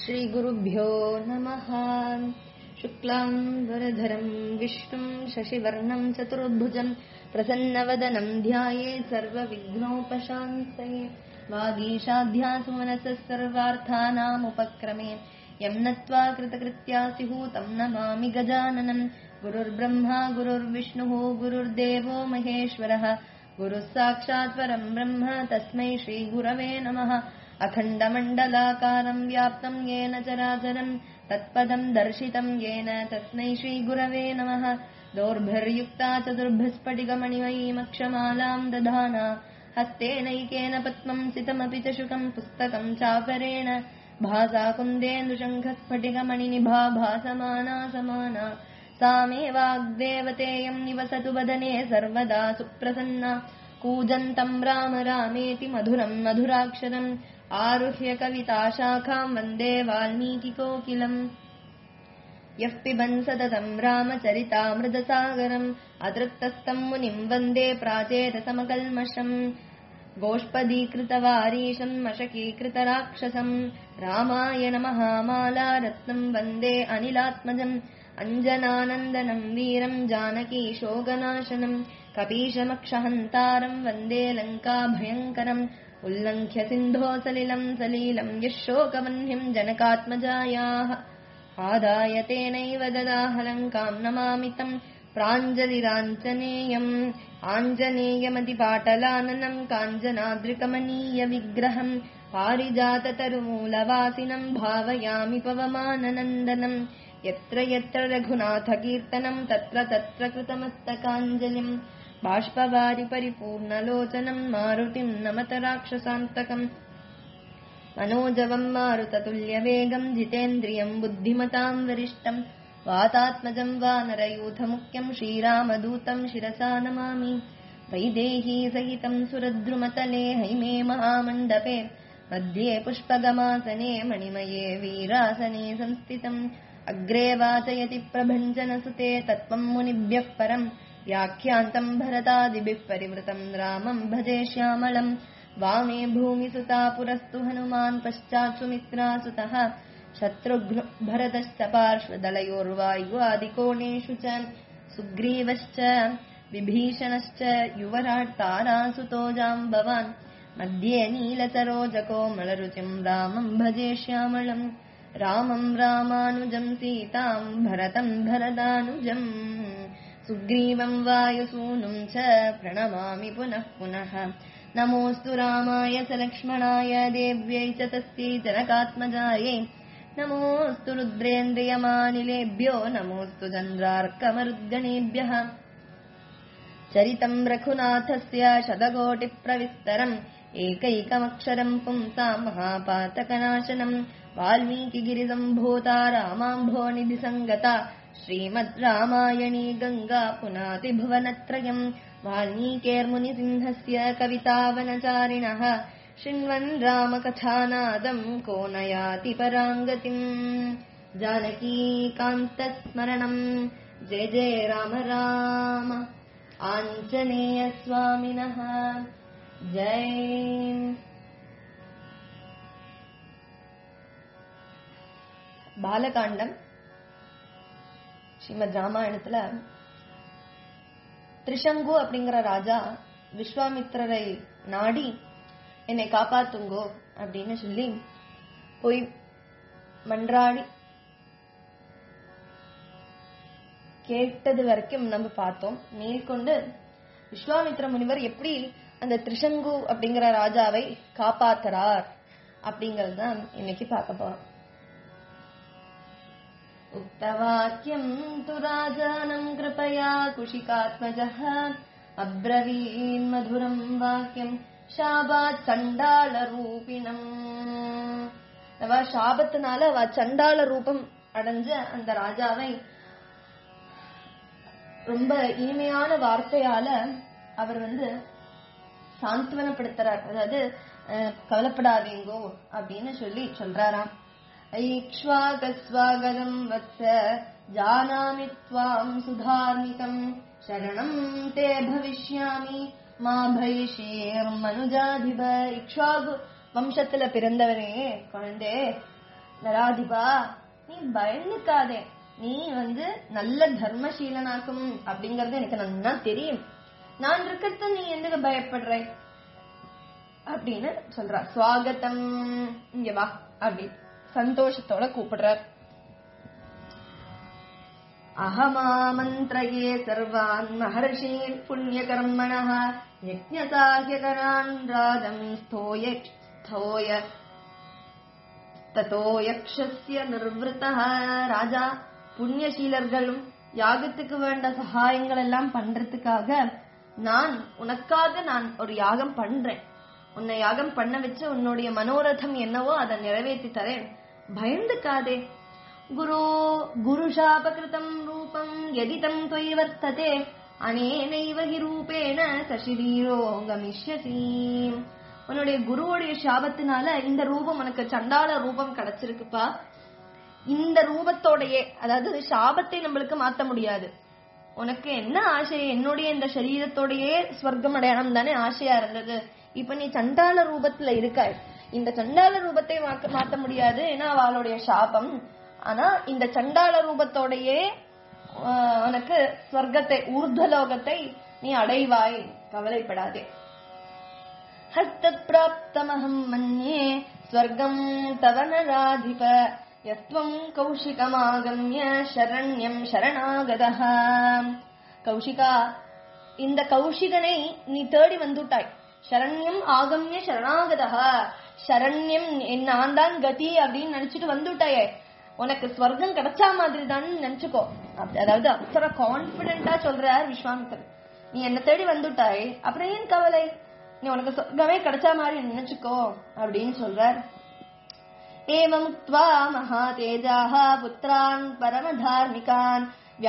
श्रीगुरुभ्यो नमः शुक्लाम् वरधरम् विष्णुम् शशिवर्णम् चतुर्भुजम् प्रसन्नवदनम् ध्याये सर्वविघ्नोपशान्तये वागीशाध्यासु मनसः सर्वार्थानामुपक्रमे यम् नत्वा कृतकृत्या स्युः तम् नमामि गजाननम् गुरुर्ब्रह्मा गुरुर्विष्णुः गुरुर्देवो महेश्वरः गुरुः साक्षात् परम् ब्रह्म तस्मै श्रीगुरवे नमः अखण्डमण्डलाकारम् व्याप्तम् येन चराचरम् तत्पदम् दर्शितम् येन तस्मै श्रीगुरवे नमः दोर्भिर्युक्ता चतुर्भस्फटिकमणिमयीमक्षमालाम् दधाना हस्तेनैकेन पद्मम् सितमपि च शुकम् पुस्तकम् चापरेण भासा कुन्देन्दुशङ्खस्फटिकमणिनिभा भासमाना समाना सा मे वाग्देवतेयम् निवसतु वदने सर्वदा सुप्रसन्ना कूजन्तम् राम रामेति मधुरम् मधुराक्षरम् आरुह्य कविताशाखाम् वन्दे वाल्मीकिकोकिलम् यः पिबन् सततम् रामचरितामृतसागरम् अतृप्तस्तम् मुनिम् वन्दे प्राचेतसमकल्मषम् गोष्पदीकृतवारीशम् मशकीकृतराक्षसम् रामायणमहामाला रत्नम् वन्दे अनिलात्मजम् अञ्जनानन्दनम् वीरम् जानकीशोकनाशनम् कपीशमक्षहन्तारम् वन्दे लङ्काभयङ्करम् उल्लङ्घ्य सिन्धो सलिलम् सलीलम् यः शोकवह्निम् जनकात्मजायाः आदाय तेनैव ददाह लङ्काम् नमामि तम् प्राञ्जलिराञ्जनेयम् आञ्जनेयमतिपाटलाननम् काञ्जनाद्रिकमनीयविग्रहम् पारिजाततरुमूलवासिनम् भावयामि पवमाननन्दनम् यत्र यत्र रघुनाथकीर्तनम् तत्र तत्र कृतमस्तकाञ्जलिम् बाष्पवारि परिपूर्णलोचनम् मारुतिम् नमत राक्षसान्तकम् मनोजवम् मारुततुल्यवेगम् जितेन्द्रियम् बुद्धिमताम् वरिष्ठम् वातात्मजम् वानरयूथमुख्यम् श्रीरामदूतम् शिरसा नमामि वैदेही सहितम् सुरद्रुमतले हैमे महामण्डपे मध्ये पुष्पगमासने मणिमये वीरासने संस्थितम् अग्रे वाचयति प्रभञ्जनसुते तत्त्वम् मुनिभ्यः परम् व्याख्यान्तम् भरतादिभिः परिवृतम् रामम् भजे श्यामलम् वामे भूमिसुता पुरस्तु हनुमान् पश्चात् सुमित्रासुतः शत्रुघ्न भरतश्च पार्श्वदलयोर्वायुवादिकोणेषु च सुग्रीवश्च विभीषणश्च युवराट् तारासुतो जाम्बवान् मध्ये नीलसरोजकोमलरुचिम् रामम् भजे श्यामलम् रामम् रामानुजम् सीताम् भरतम् भरदानुजम् सुग्रीवम् वायुसूनुम् च प्रणमामि पुनः पुनः नमोऽस्तु रामाय स लक्ष्मणाय देव्यै च तस्यै जनकात्मजायै नमोऽस्तु रुद्रेन्द्रियमानिलेभ्यो नमोऽस्तु चन्द्रार्कमरुद्गणेभ्यः चरितम् रघुनाथस्य शतकोटिप्रविस्तरम् एकैकमक्षरम् पुंसा महापातकनाशनम् वाल्मीकिगिरिसम्भूता रामाम्भोनिधिसङ्गता श्रीमद् रामायणी गङ्गा पुनातिभुवनत्रयम् वाल्मीकेर्मुनिसिंहस्य कवितावनचारिणः शृण्वन् रामकथानादम् को नयाति पराङ्गतिम् जानकीकान्तस्मरणम् जय जय राम राम आञ्जनेयस्वामिनः जय பாலகாண்டம் ஸ்ரீமத் ராமாயணத்துல திரிசங்கு அப்படிங்கிற ராஜா விஸ்வாமித்திரரை நாடி என்னை காப்பாத்துங்கோ அப்படின்னு சொல்லி போய் மன்றாடி கேட்டது வரைக்கும் நம்ம பார்த்தோம் மேற்கொண்டு விஸ்வாமித்ர முனிவர் எப்படி அந்த திரிசங்கு அப்படிங்கிற ராஜாவை காப்பாத்துறார் அப்படிங்கறது தான் இன்னைக்கு பார்க்க போறோம் उक्तवाक्यम् तु राजानम् कृपया कुशिकात्मजः अब्रवीन् मधुरम् वाक्यम् शाபாத் சண்டாளரூபிணம் அவ சாபத்தினால அவ சண்டாள ரூபம் அடைஞ்ச அந்த ராஜாவை ரொம்ப இனிமையான வார்த்தையால அவர் வந்து சாந்துவனப்படுத்துறார் அதாவது கவலைப்படாதீங்கோ அப்படின்னு சொல்லி சொல்றாராம் ऐक्ष्वाकस्वागतम् वत्स जानामि त्वाम् सुधार्मिकम् शरणम् ते भविष्यामि மா பைஷீர் மனுஜாதிப இக்ஷாகு வம்சத்துல பிறந்தவனே குழந்தே நராதிபா நீ பயந்துக்காதே நீ வந்து நல்ல தர்மசீலனாக்கும் அப்படிங்கறது எனக்கு நல்லா தெரியும் நான் இருக்கிறது நீ எதுக்கு பயப்படுற அப்படின்னு சொல்றா சுவாகத்தம் இங்க வா அப்படி சந்தோஷத்தோட கூப்பிடுறார் अहमामन्त्रये सर्वान् महर्षीन् पुण्यकर्मणः यज्ञसाह्यकरान् राजम् स्थोय स्थोय தத்தோ யக்ஷஸ்ய நிர்வൃத்தः ராஜா புண்ணியசீலர்களும் யாகத்துக்கு வேண்ட சகாயங்கள் எல்லாம் பண்றதுக்காக நான் உனக்காக நான் ஒரு யாகம் பண்றேன் உன்னை யாகம் பண்ண வச்சு உன்னுடைய மனோரதம் என்னவோ அதை நிறைவேற்றி தரேன் பயந்துக்காதே குரு குருஷாபகிருதம் ரூபம் எதிதம் தொய் வர்த்ததே அனேனைவ ஹி ரூபேண சசிரீரோ கமிஷ்யசி உன்னுடைய குருவுடைய சாபத்தினால இந்த ரூபம் உனக்கு சண்டால ரூபம் கிடைச்சிருக்குப்பா இந்த ரூபத்தோடையே அதாவது சாபத்தை நம்மளுக்கு மாத்த முடியாது உனக்கு என்ன ஆசை என்னுடைய இந்த சரீரத்தோடையே ஸ்வர்க்கம் அடையணும் தானே ஆசையா இருந்தது இப்ப நீ சண்டால ரூபத்துல இருக்காய் இந்த சண்டால ரூபத்தை மாக்க- மாத்த முடியாது ஏன்னா அவளுடைய சாபம் ஆனா இந்த சண்டால ரூபத்தோடையே ஆஹ், உனக்கு ஸ்வர்க்கத்தை ஊர்தலோகத்தை நீ அடைவாய் கவலைப்படாதே हस्तप्राप्तमहम् मन्ये स्वर्गम् तव न राधिप यस्त्वम् कौशिकमागम्य शरण्यम् शरणागतः கௌஷிகா இந்த கௌஷிகனை நீ தேடி வந்துட்டாய் சரண்யம் ஆகம்ய சரணாகதா சரண்யம் என் நான் தான் கதி அப்படின்னு நினைச்சிட்டு வந்துட்டாயே உனக்கு ஸ்வர்க்கம் கிடைச்சா மாதிரி தான் நினைச்சுக்கோ அப்படி- அதாவது அத்தனை கான்பிடென்டா சொல்றார் விஸ்வாமித்தர் நீ என்ன தேடி வந்துட்டாய் அப்புறம் ஏன் கவலை நீ உனக்கு சொர்க்கமே கிடைச்சா மாதிரி நினைச்சுக்கோ அப்படின்னு சொல்றார் एवमुक्त्वा महातेजाः पुत्रान् परमधार्मिकान्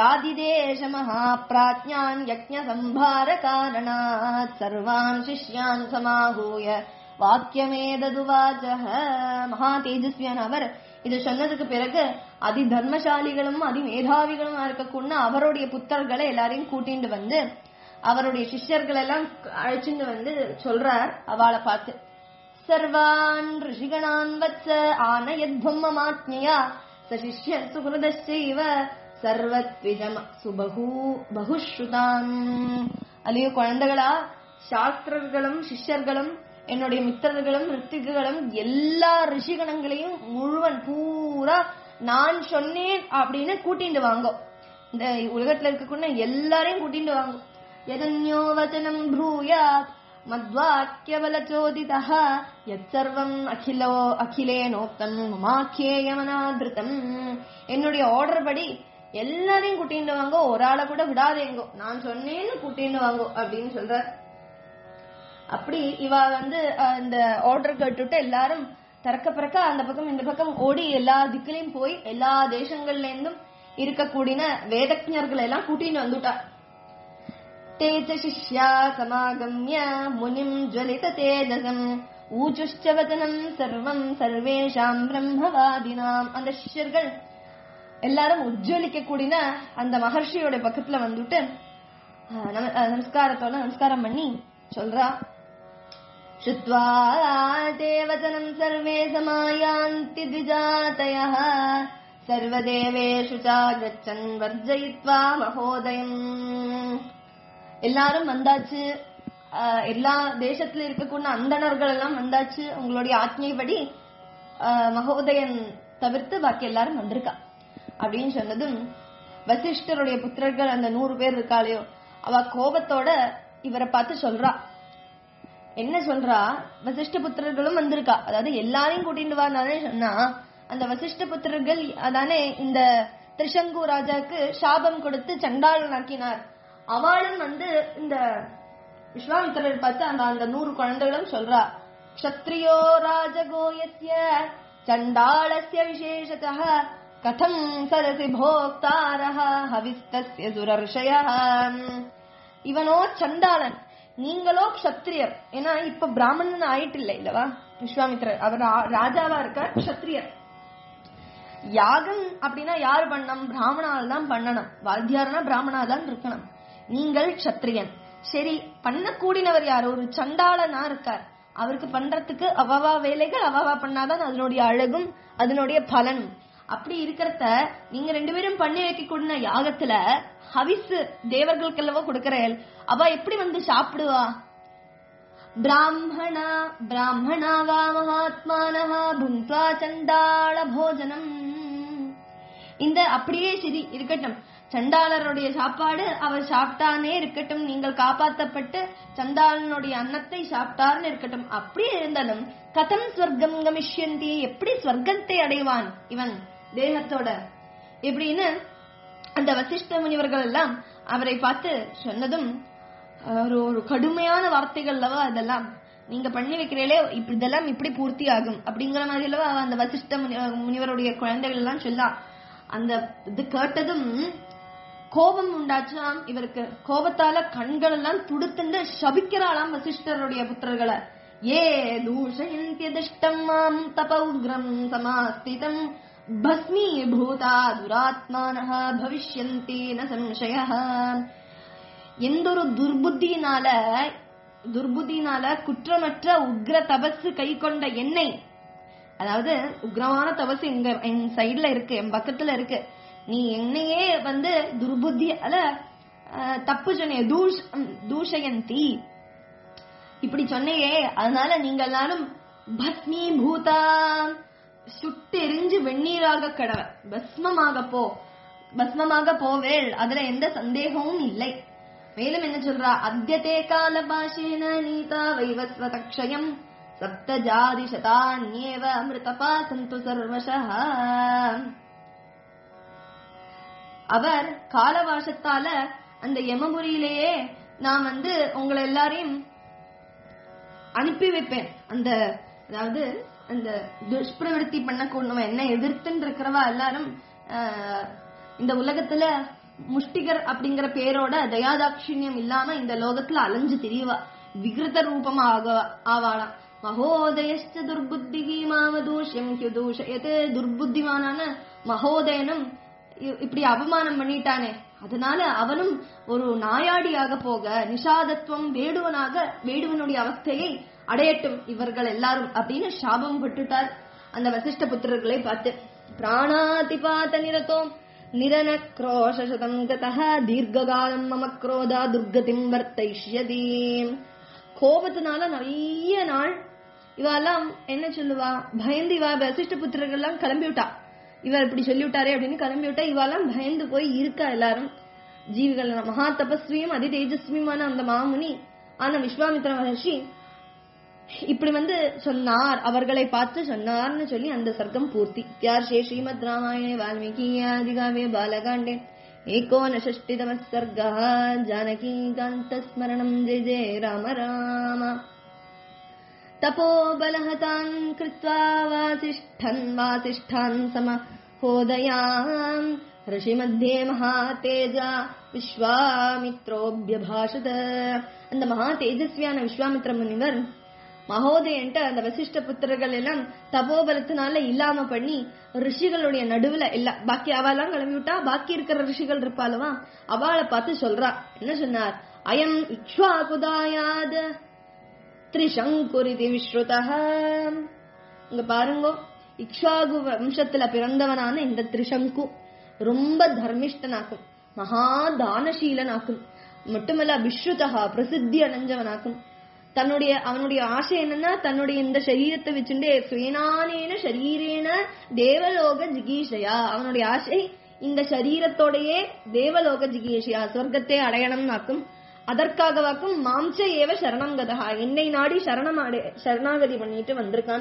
व्याधिदेशमहाप्राज्ञान् यज्ञसम्भारकारणात् सर्वान् शिष्यान् समाहूय வாக்கியமேததுவாச்சக மகா தேஜஸ்வியான அவர் இது சொன்னதுக்கு பிறகு அதி தர்மசாலிகளும் அதி மேதாவிகளும் இருக்கக்கூடிய அவருடைய புத்தர்களை எல்லாரையும் கூட்டிட்டு வந்து அவருடைய சிஷ்யர்கள் எல்லாம் அழைச்சிட்டு வந்து சொல்றார் அவளை பார்த்து सर्वान् ऋषिगणान् वत्स आनयद्भुम्ममाज्ञया स शिष्य सुहृदश्चैव சர்வத்விஜம சுபகு பகுஸ்ருதாம் அலியோ குழந்தைகளா சாஸ்திரர்களும் சிஷ்யர்களும் என்னுடைய மித்திரர்களும் ரித்திகளும் எல்லா ரிஷிகணங்களையும் முழுவன் பூரா நான் சொன்னேன் அப்படின்னு கூட்டிட்டு வாங்கோ இந்த உலகத்துல இருக்கக்கூடிய எல்லாரையும் கூட்டிட்டு வாங்கோ எதன்யோ வச்சனம் ப்ரூயாத் மத்வாக்கியவலச்சோதிதः யற்சர்வம் அகிலோ அகிலேனோக்தம் மமாக்கியேயமனாதிருத்தம் என்னுடைய ஆர்டர் படி எல்லாரையும் கூட்டிட்டு வாங்கோ ஒரு ஆளை கூட விடாதேங்கோ நான் சொன்னேன்னு கூட்டிட்டு வாங்கோ அப்படின்னு சொல்றார் அப்படி இவ வந்து அஹ், இந்த ஆர்டர் கேட்டுட்டு எல்லாரும் திறக்க பிறக்க அந்த பக்கம் இந்த பக்கம் ஓடி எல்லா திக்கிலையும் போய் எல்லா தேசங்கள்ல இருந்தும் இருக்கக்கூடிய வேதஜர்கள் எல்லாம் கூட்டிட்டு வந்துட்டா ते च शिष्या समागम्य मुनिम् ज्वलिततेजसम् ஊச்சுஷ்ட வதனம் சர்வம் சர்வேஷாம் பிரம்மவாதினாம் அந்த சிஷ்யர்கள் எல்லாரும் உஜ்ஜலிக்க கூடின அந்த மகர்ஷியோட பக்கத்துல வந்துட்டு அஹ், நம- அஹ், நமஸ்காரத்தோட நமஸ்காரம் பண்ணி சொல்றா श्रुत्वा ते वचनम् सर्वे समायान्ति द्विजातयः सर्वदेवेषु च गच्छन् वर्जयित्वा महोदयम् எல்லாரும் வந்தாச்சு ஆஹ் எல்லா தேசத்துல இருக்கக்கூடிய அந்தணர்கள் எல்லாம் வந்தாச்சு உங்களுடைய ஆജ്ഞைப்படி ஆஹ் மகோதயன் தவிர்த்து பாக்கி எல்லாரும் வந்திருக்கா அப்படின்னு சொன்னதும் வசிஷ்டருடைய புத்திரர்கள் அந்த நூறு பேர் இருக்காளையோ அவ கோபத்தோட இவரை பார்த்து சொல்றா என்ன சொல்றா வசிஷ்ட புத்திரர்களும் வந்திருக்கா அதாவது எல்லாரையும் கூட்டிட்டு வானே சொன்னா அந்த வசிஷ்ட புத்திரர்கள் அதானே இந்த திரிசங்கு ராஜாக்கு சாபம் கொடுத்து சண்டாளனாக்கினார் அவளும் வந்து இந்த விஸ்வாமித்திரர் பார்த்து அந்த அந்த நூறு குழந்தைகளும் சொல்றா க்ஷத்ரியோ ராஜகோயஸ்ய சண்டாளஸ்ய விசேஷதः கதம் சரசி போக்தாரः ஹவிஸ்தஸ்ய சுரர்ஷயः இவனோ சண்டாளன் நீங்களோ க்ஷத்ரியர் ஏன்னா இப்ப பிராமணன் ஆயிட்டு இல்லை இல்லவா விஸ்வாமித்திரர் அவர் ரா- ராஜாவா இருக்க க்ஷத்ரியர் யாகம் அப்படின்னா யார் பண்ணணும் பிராமணால் தான் பண்ணணும் வாத்தியார்னா பிராமணா தான் இருக்கணும் நீங்கள் க்ஷத்ரியன் சரி பண்ணக்கூடினவர் யார் ஒரு சண்டாளனா இருக்கார் அவருக்கு பண்றதுக்கு அவாவா வேலைகள் அவாவா பண்ணாதான் அதனுடைய அழகும் அதனுடைய பலனும் அப்படி இருக்கிறத நீங்க ரெண்டு பேரும் பண்ணி வைக்க கூடின யாகத்துல ஹவிசு தேவர்களுக்கெல்லவோ கொடுக்கறேன் அவ எப்படி வந்து சாப்பிடுவா பிராமணா பிராமணா வா மகாத்மானஹ புங்க்வா சண்டாள போஜனம் இந்த அப்படியே சரி இருக்கட்டும் சண்டாளருடைய சாப்பாடு அவர் சாப்பிட்டானே இருக்கட்டும் நீங்கள் காப்பாற்றப்பட்டு சண்டாளனுடைய அன்னத்தை சாப்பிட்டார்னு இருக்கட்டும் அப்படியே இருந்தாலும் கதம் ஸ்வர்க்கம் கமிஷ்யந்தி எப்படி ஸ்வர்க்கத்தை அடைவான் இவன் தேகத்தோட எப்படின்னு அந்த வசிஷ்ட முனிவர்கள் எல்லாம் அவரை பார்த்து சொன்னதும் ஒரு ஒரு கடுமையான வார்த்தைகள் அல்லவா அதெல்லாம் நீங்க பண்ணி வைக்கிறீங்களே இப்படி இதெல்லாம் இப்படி பூர்த்தி ஆகும் அப்படிங்கிற மாதிரி அல்லவா அந்த வசிஷ்ட முனி- முனிவருடைய குழந்தைகள் எல்லாம் சொல்லா அந்த இது கேட்டதும் கோபம் உண்டாச்சாம் இவருக்கு கோபத்தால கண்கள் எல்லாம் துடுத்துண்டு சபிக்கிறாளாம் வசிஷ்டருடைய புத்திரர்களை ஏ தூஷயந்தியதிஷ்டம் மாம் தப உக்ரம் சமாஸ்திதம் பஸ்மீ பூதா துராத்மானஹ பவிஷ்யந்தி ந சம்சயः எந்த ஒரு துர்புத்தியினால துர்புத்தியினால குற்றமற்ற உக்ர தபசு கை கொண்ட என்னை அதாவது உக்ரமான தபசு எங்க என் சைடுல இருக்கு என் பக்கத்துல இருக்கு நீ என்னையே வந்து துர்புத்தி அல்ல அஹ், தப்பு சொன்னிய தூஷ் ம், தூஷயந்தி இப்படி சொன்னையே அதனால நீங்க எல்லாரும் பஸ்மி பூதா சுட்டு எரிஞ்சு வெந்நீராக கடவ பஸ்மமாக போ பஸ்மமாக போவேள் அதுல எந்த சந்தேகமும் இல்லை மேலும் என்ன சொல்றா அத்தியதே கால பாஷேன நீதா வைவஸ்வதக்ஷயம் சப்த ஜாதி சதான்யேவ அமிர்தபா சந்து சர்வசः அவர் காலவாசத்தால அந்த யமபுரியிலேயே நான் வந்து உங்களை எல்லாரையும் அனுப்பி வைப்பேன் அந்த அதாவது அந்த துஷ்பிரவருத்தி பண்ணக்கூடவன் என்ன எதிர்த்துன்னு இருக்கிறவா எல்லாரும் ஆஹ், இந்த உலகத்துல முஷ்டிகர் அப்படிங்கிற பேரோட தயாதாட்சிணியம் இல்லாம இந்த லோகத்துல அலைஞ்சு திரியவா விகிருத ரூபமா ஆக ஆவாளாம் மகோதயஸ்ட துர்புத்திகி மாமதூஷ்யம் ஹியுதூஷயது துர்புத்திமானான மகோதயனும் இ- இப்படி அவமானம் பண்ணிட்டானே அதனால அவனும் ஒரு நாயாடியாக போக நிஷாதத்துவம் வேடுவனாக வேடுவனுடைய அவஸ்தையை அடையட்டும் இவர்கள் எல்லாரும் அப்படின்னு சாபம் பட்டுட்டார் அந்த வசிஷ்ட புத்திரர்களை பார்த்து பிராணாதிபாத நிரதோம் நிரனக்ரோஷதம் கதः தீர்க்ககாலம் மம குரோதா துர்கதிம் வர்த்தைஷ்யதி கோபத்தினால நிறைய நாள் இவெல்லாம் என்ன சொல்லுவா பயந்து இவ வசிஷ்ட புத்திரர்கள் எல்லாம் கிளம்பி விட்டா இவர் இப்படி சொல்லிவிட்டாரே அப்படின்னு கிளம்பி விட்டா இவெல்லாம் பயந்து போய் இருக்கா எல்லாரும் ஜீவிகள் மகா தபஸ்வியும் அதி தேஜஸ்வியுமான அந்த மாமுனி ஆனா விஸ்வாமித்ர மகர்ஷி இப்படி வந்து சொன்னார் அவர்களை பார்த்து சொன்னார்னு சொல்லி அந்த சர்க்கம் பூர்த்தி தியார்ஷே ஸ்ரீமத் ராமாயணே வால்மீகி ஆதிகாவே பாலகாண்டே एकोनषष्टितमः सर्गः जानकीकान्तस्मरणम् जय जय राम राम तपोबलहतान् कृत्वा वासिष्ठन् वासिष्ठान् समहोदयाम् ऋषिमध्ये மகாதேஜா விஸ்வாமித்ரோபியபாஷத அந்த மகா தேஜஸ்வியான விஸ்வாமித்ர முனிவர் மகோதயன்ட்டு அந்த வசிஷ்ட புத்திரர்கள் எல்லாம் தபோபலத்தினால இல்லாம பண்ணி ரிஷிகளுடைய நடுவுல இல்ல பாக்கி அவெல்லாம் கிளம்பி விட்டா பாக்கி இருக்கிற ரிஷிகள் இருப்பாளவா அவளை பார்த்து சொல்றா என்ன சொன்னார் அயம் இக்ஷ்வாகுதாயாத திரிசங்குரிதி விஸ்ருதா இங்க பாருங்க இக்ஷாகு வம்சத்துல பிறந்தவனான இந்த திரிசங்கு ரொம்ப தர்மிஷ்டனாக்கும் மகா தானசீலனாக்கும் மட்டுமல்ல விஸ்ருதா பிரசித்தி அடைஞ்சவனாக்கும் தன்னுடைய அவனுடைய ஆசை என்னன்னா தன்னுடைய இந்த சரீரத்தை வச்சுட்டே சுயனானேன சரீரேன தேவலோக ஜிகீஷயா அவனுடைய ஆசை இந்த சரீரத்தோடையே தேவலோக ஜிகீஷயா சொர்க்கத்தை அடையணும்னாக்கும் அதற்காகவாக்கும் மாம்ச ஏவ சரணம் கதா என்னை நாடி சரணம் அடை சரணாகதி பண்ணிட்டு வந்திருக்கான்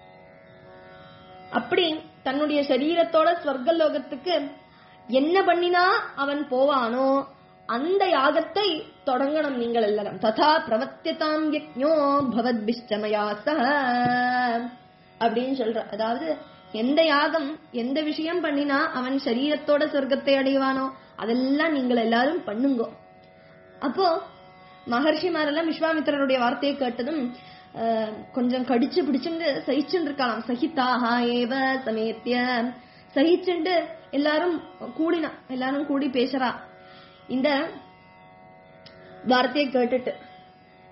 அப்படி தன்னுடைய சரீரத்தோட ஸ்வர்க்க லோகத்துக்கு என்ன பண்ணினா அவன் போவானோ அந்த யாகத்தை தொடங்கணும் நீங்கள் எல்லாரும் ததா பிரவத்தியதாம் யக்ஞோ பவத்பிஷ்டமயா சஹ அப்படின்னு சொல்ற அதாவது எந்த யாகம் எந்த விஷயம் பண்ணினா அவன் சரீரத்தோட சொர்க்கத்தை அடைவானோ அதெல்லாம் நீங்கள் எல்லாரும் பண்ணுங்கோ அப்போ மகர்ஷிமாரெல்லாம் விஸ்வாமித்திரருடைய வார்த்தையை கேட்டதும் அஹ், கொஞ்சம் கடிச்சு பிடிச்சுண்டு சகிச்சுட்டு இருக்கலாம் சகிதாஹா ஏவ சமேத்திய சகிச்சுண்டு எல்லாரும் கூடினா எல்லாரும் கூடி பேசுறா இந்த வார்த்தையை கேட்டுட்டு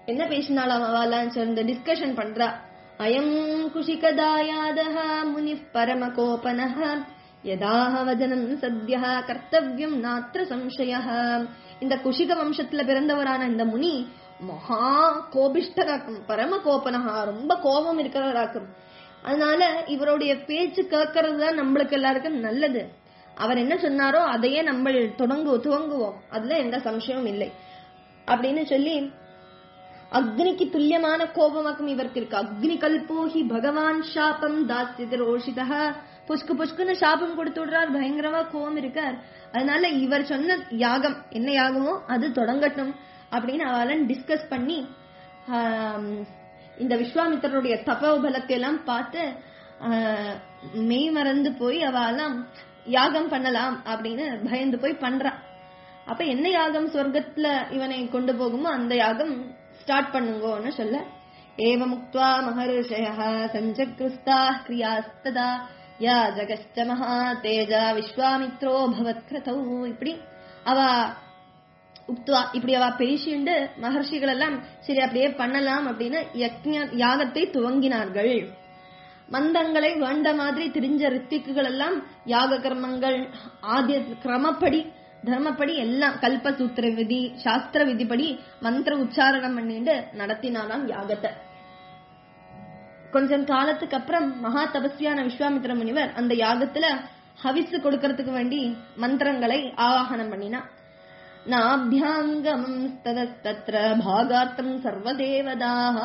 என்ன பேசினாலும் அவளாம் சேர்ந்து டிஸ்கஷன் பண்றா அயம் குஷிகதாயாதः முனி பரமகோபனः யதாக வஜனம் சத்ய கர்த்தவியம் நாத்திர சம்சய இந்த குஷிக வம்சத்துல பிறந்தவரான இந்த முனி மகா கோபிஷ்டராக்கும் பரம கோபனஹா ரொம்ப கோபம் இருக்கிறவராக்கும் அதனால இவருடைய பேச்சு கேட்கறது தான் நம்மளுக்கு எல்லாருக்கும் நல்லது அவர் என்ன சொன்னாரோ அதையே நம்ம தொடங்கு துவங்குவோம் அதுல எந்த சம்சயமும் இல்லை அப்படின்னு சொல்லி அக்னிக்கு துல்லியமான கோபமாக்கும் இவருக்கு இருக்கு அக்னி கல்போஹி பகவான் சாபம் தாஸ்தி ரோஷிதா புஷ்கு புஷ்குன்னு சாபம் கொடுத்து விடுறார் பயங்கரமா கோபம் இருக்கார் அதனால இவர் சொன்ன யாகம் என்ன யாகமோ அது தொடங்கட்டும் அப்படின்னு அவளாம் டிஸ்கஸ் பண்ணி ஆம், இந்த விஸ்வாமித்திரருடைய தபோபலத்தை எல்லாம் பார்த்து ஆஹ், மெய் மறந்து போய் அவெல்லாம் யாகம் பண்ணலாம் அப்படின்னு பயந்து போய் பண்றா அப்ப என்ன யாகம் சொர்க்கத்துல இவனை கொண்டு போகுமோ அந்த யாகம் ஸ்டார்ட் பண்ணுங்கோன்னு சொல்ல ஏவ முக்துவா மகர்ஷய சஞ்சக்ருஸ்தா கிரியாஸ்ததா யா ஜகஸ்ட மகா தேஜா விஸ்வாமித்ரோ பவத் கிருதௌ இப்படி அவ உக்துவா இப்படி அவ பேசிண்டு மகர்ஷிகள் எல்லாம் சரி அப்படியே பண்ணலாம் அப்படின்னு யக்ஞ யாகத்தை துவங்கினார்கள் மந்தங்களை வேண்ட மாதிரி தெரிஞ்ச ரித்திக்குகள் எல்லாம் யாக கர்மங்கள் ஆதிய கிரமப்படி தர்மப்படி எல்லாம் கல்பசூத்திர விதி சாஸ்திர விதிப்படி மந்திர உச்சாரணம் பண்ணிட்டு நடத்தினாலாம் யாகத்தை கொஞ்சம் காலத்துக்கு அப்புறம் மகா தபஸ்வியான விஸ்வாமித்திர முனிவர் அந்த யாகத்துல ஹவிசு கொடுக்கறதுக்கு வேண்டி மந்திரங்களை ஆவாகனம் பண்ணினா நாபியாங்கமம் ததஸ்தத்ர பாகார்த்தம் சர்வதேவதாக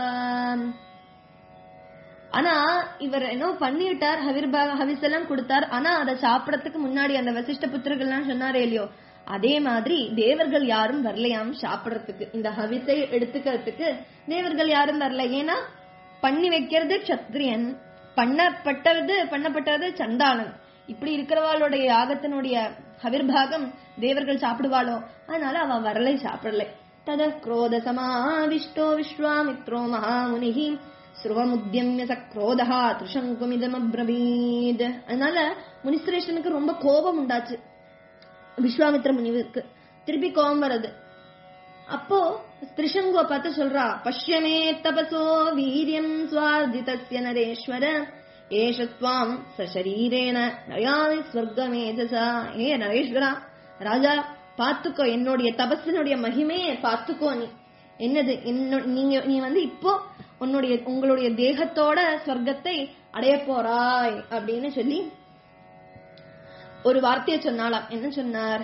ஆனா இவர் என்ன பண்ணிவிட்டார் ஹவிர்பாக ஹவிஸ் எல்லாம் கொடுத்தார் ஆனா அதை சாப்பிடறதுக்கு முன்னாடி அந்த வசிஷ்ட புத்திரர்கள்லாம் சொன்னாரே இல்லையோ அதே மாதிரி தேவர்கள் யாரும் வரலையாம் சாப்பிடறதுக்கு இந்த ஹவிஸை எடுத்துக்கிறதுக்கு தேவர்கள் யாரும் வரல ஏன்னா பண்ணி வைக்கிறது சத்திரியன் பண்ணப்பட்டது பண்ணப்பட்டது சண்டாளன் இப்படி இருக்கிறவாளுடைய யாகத்தினுடைய ஹவிர்பாகம் தேவர்கள் சாப்பிடுவாளோ அதனால அவ வரலை சாப்பிடலை தத குரோத சமாவிஷ்டோ விஸ்வாமித்ரோ மகாமுனிஹி ஸ்ருவமுத்தியம்ய சக்ரோதா திருஷங்குமிதமப்ரவீத் அதனால முனிஸ்ரேஷனுக்கு ரொம்ப கோபம் உண்டாச்சு விஸ்வாமித்ர முனிவருக்கு திருப்பி கோபம் வருது அப்போ திரிசங்குவ பார்த்து சொல்றா பஷ்யமே தபசோ வீரியம் சுவார்ஜிதஸ்ய நரேஸ்வர ஏஷ துவாம் சரீரேன நயாமி ஸ்வர்கமேதசா ஏ நரேஸ்வரா ராஜா பாத்துக்கோ என்னுடைய தபஸினுடைய மகிமையை பாத்துக்கோ நீ என்னது என்னோ நீங்க நீ வந்து இப்போ உன்னுடைய உங்களுடைய தேகத்தோட ஸ்வர்க்கத்தை அடைய போறாய் அப்படின்னு சொல்லி ஒரு வார்த்தையை சொன்னாலாம் என்ன சொன்னார்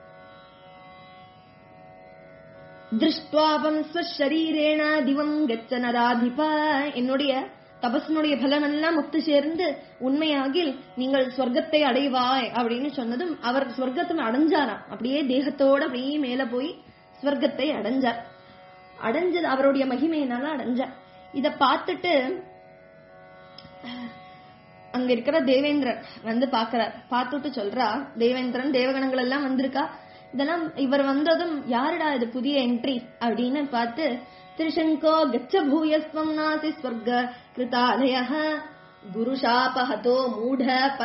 திருஷ்டுவாபம் ஸ்வரீரேண திவம் கச்ச நராதிபா என்னுடைய தபஸினுடைய பலன் எல்லாம் ஒத்து சேர்ந்து உண்மையாகில் நீங்கள் சொர்க்கத்தை அடைவாய் அப்படின்னு சொன்னதும் அவர் சொர்க்கத்தை அடைஞ்சாராம் அப்படியே தேகத்தோட அப்படியே மேல போய் ஸ்வர்க்கத்தை அடைஞ்சார் அடைஞ்சது அவருடைய மகிமையினால அடைஞ்சார் இத பார்த்துட்டு அங்க இருக்கிற தேவேந்திரன் வந்து பாக்குறார் பார்த்துட்டு சொல்றா தேவேந்திரன் தேவகணங்கள் எல்லாம் வந்திருக்கா இதெல்லாம் இவர் வந்ததும் யாருடா இது புதிய என்ட்ரி அப்படின்னு பார்த்து திருஷங்கோ கச்ச பூயஸ்வம் நாசி ஸ்வர்க கிருதாலய குருஷாபஹதோ மூட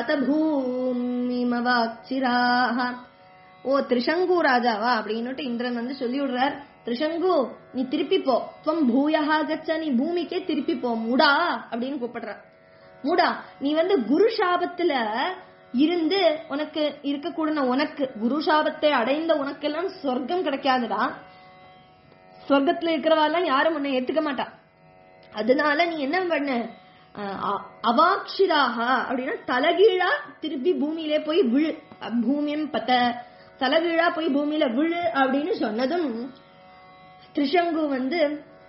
பதபூமிமவாச்சிராக ஓ திரிசங்கு ராஜாவா அப்படின்னுட்டு இந்திரன் வந்து சொல்லி விடுறார் திரிசங்கு நீ திருப்பி போ துவம் பூயஹா கச்ச நீ பூமிக்கே திருப்பி போ மூடா அப்படின்னு கூப்பிடுறார் மூடா நீ வந்து குரு சாபத்துல இருந்து உனக்கு இருக்கக்கூடிய உனக்கு குரு சாபத்தை அடைந்த உனக்கெல்லாம் சொர்க்கம் கிடைக்காதுடா சொர்க்கத்துல இருக்கிறவாலாம் யாரும் உன்னை ஏத்துக்க மாட்டா அதனால நீ என்ன பண்ண அஹ் அ- அவாக்ஷிராக அப்படின்னா தலகீழா திருப்பி பூமியிலே போய் விழு அஹ் பூமியம் பத்த தலகீழா போய் பூமியில விழு அப்படின்னு சொன்னதும் திரிசங்கு வந்து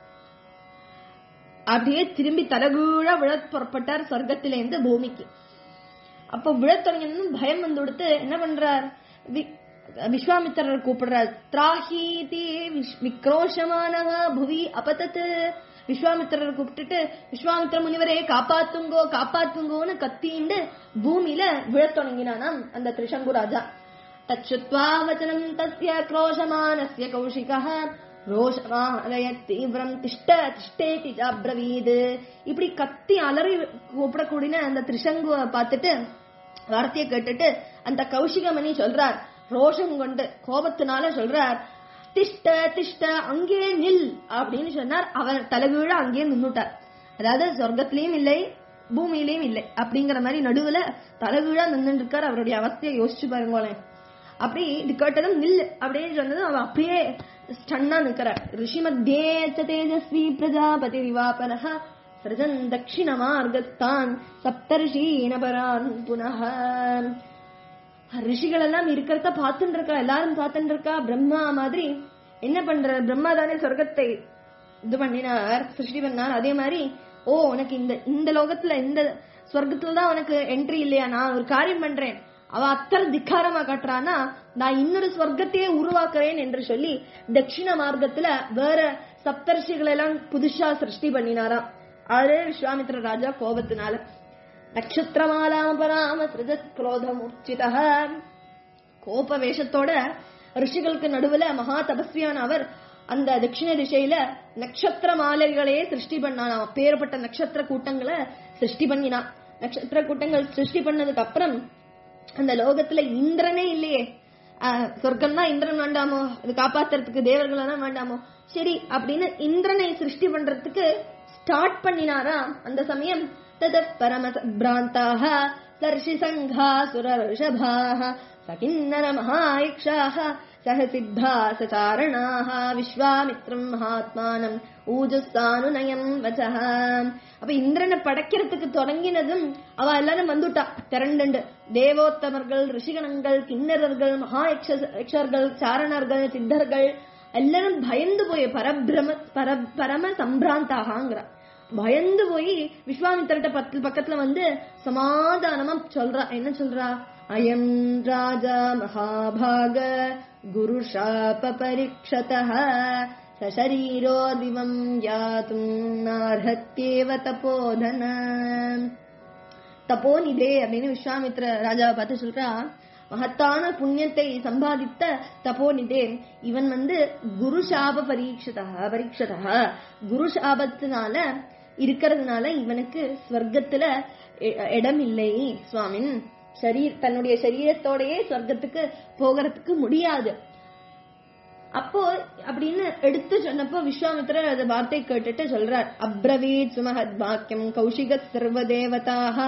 அப்படியே திரும்பி தலகீழா விழத் புறப்பட்டார் சொர்க்கத்திலேருந்து பூமிக்கு அப்ப விழத் தொடங்கினதும் பயம் வந்து கொடுத்து என்ன பண்றார் வி- விஸ்வாமித்திரர் கூப்பிடுறார் திராஹீதி விஷ்- விக்ரோஷமானவா புவி அபதத்து விஸ்வாமித்திரர் கூப்பிட்டுட்டு விஸ்வாமித்திர முனிவரே காப்பாத்துங்கோ காப்பாத்துங்கோன்னு கத்திண்டு பூமியில விழத் தொடங்கினானாம் அந்த திரிசங்கு ராஜா தச்சுத்வா வச்சனம் தஸ்ய क्रोशमानस्य கௌஷிகः ரோஷமாலய தீவிரம் திஷ்ட திஷ்டேதி அப்ரவீது இப்படி கத்தி அலறி கூப்பிடக்கூடிய அந்த திரிசங்குவை பார்த்துட்டு வார்த்தையை கேட்டுட்டு அந்த கௌஷிகமணி சொல்றார் ரோஷம் கொண்டு கோபத்தினால சொல்றார் திஷ்ட திஷ்ட அங்கே நில் அப்படின்னு சொன்னார் அவர் தலைகீழ அங்கேயே நின்னுட்டார் அதாவது சொர்க்கத்திலயும் இல்லை பூமியிலயும் இல்லை அப்படிங்கிற மாதிரி நடுவுல தலைகீழா நின்று இருக்கார் அவருடைய அவஸ்தையை யோசிச்சு பாருங்களேன் அப்படி இது கேட்டதும் நில் அப்படின்னு சொன்னதும் அவன் அப்படியே ஸ்டன்னா நிக்கிறார் ரிஷி மத்தியே ச தேஜஸ்வி பிரஜாபதி விவாபனஹ சரஜன் தட்சிண மார்கத்தான் சப்தர்ஷீன பரான் புனः ரிஷிகள் எல்லாம் இருக்கிறத பார்த்துட்டு இருக்கா எல்லாரும் பார்த்துட்டு இருக்கா பிரம்மா மாதிரி என்ன பண்ற பிரம்மா தானே சொர்க்கத்தை இது பண்ணினார் சிருஷ்டி பண்ணார் அதே மாதிரி ஓ உனக்கு இந்த இந்த லோகத்துல இந்த சொர்க்கத்துல தான் உனக்கு என்ட்ரி இல்லையா நான் ஒரு காரியம் பண்றேன் அவ அத்தனை திக்காரமா காட்டுறானா நான் இன்னொரு சொர்க்கத்தையே உருவாக்குறேன் என்று சொல்லி தட்சிண மார்க்கத்துல வேற சப்தர்ஷிகள் எல்லாம் புதுசா சிருஷ்டி பண்ணினாராம் அதே விஸ்வாமித்ர ராஜா கோபத்தினால நட்சத்திரமாலாமபராம சிருஜத் குரோதமூர்ச்சிதா கோப வேஷத்தோட ரிஷிகளுக்கு நடுவுல மகா தபஸ்வியான அவர் அந்த தட்சிண திசையில நட்சத்திர மாலைகளையே சிருஷ்டி பண்ணானாம் அப்பேற்பட்ட நட்சத்திர கூட்டங்களை சிருஷ்டி பண்ணினான் நட்சத்திர கூட்டங்கள் சிருஷ்டி பண்ணதுக்கு அப்புறம் அந்த லோகத்துல இந்திரனே இல்லையே ஆஹ் சொர்க்கம்னா இந்திரன் வேண்டாமோ அது காப்பாத்துறதுக்கு தேவர்கள் எல்லாம் வேண்டாமோ சரி அப்படின்னு இந்திரனை சிருஷ்டி பண்றதுக்கு ஸ்டார்ட் பண்ணினாரா அந்த சமயம் தத பரம பிராந்தாக சர்ஷி சங்கா சுரர்ஷபாக சகின்னர மகாயிக்ஷாக சக சித்தா சச்சாரணாக விஸ்வாமித்ரம் மகாத்மானம் ஊஜுஸ்தானுநயம் வச்சஹ அப்ப இந்திரனை படைக்கிறதுக்கு தொடங்கினதும் அவ எல்லாரும் வந்துட்டா திரண்டு தேவோத்தமர்கள் ரிஷிகணங்கள் கிண்ணறர்கள் மகா யக்ஷர்கள் சாரணர்கள் சித்தர்கள் எல்லாரும் பயந்து போய் பரபிரம பர பரம சம்பிராந்தாகங்கிற பயந்து போய் விஸ்வாமித்திரட்ட பத்து பக்கத்துல வந்து சமாதானமா சொல்றா என்ன சொல்றா அயம் ராஜா மகாபாக குரு சாப பரீட்சதः சரீரோ திவம் யாத்தும் நார்ஹத்யேவ தபோதன தபோனிதே அப்படின்னு விஸ்வாமித்ர ராஜாவை பார்த்து சொல்றா மகத்தான புண்ணியத்தை சம்பாதித்த தபோனிதே இவன் வந்து குரு சாப பரீட்சதா பரீட்சதா குரு சாபத்தினால இருக்கிறதுனால இவனுக்கு ஸ்வர்க்கத்துல இ- இடம் இல்லை சுவாமின் சரீர் தன்னுடைய சரீரத்தோடயே ஸ்வர்க்கத்துக்கு போகிறதுக்கு முடியாது அப்போ அப்படின்னு எடுத்து சொன்னப்போ விஸ்வாமித்திரர் அந்த வார்த்தை கேட்டுட்டு சொல்றார் அப்ரவீத் சுமஹத் வாக்கியம் கௌஷிக சர்வ தேவதாக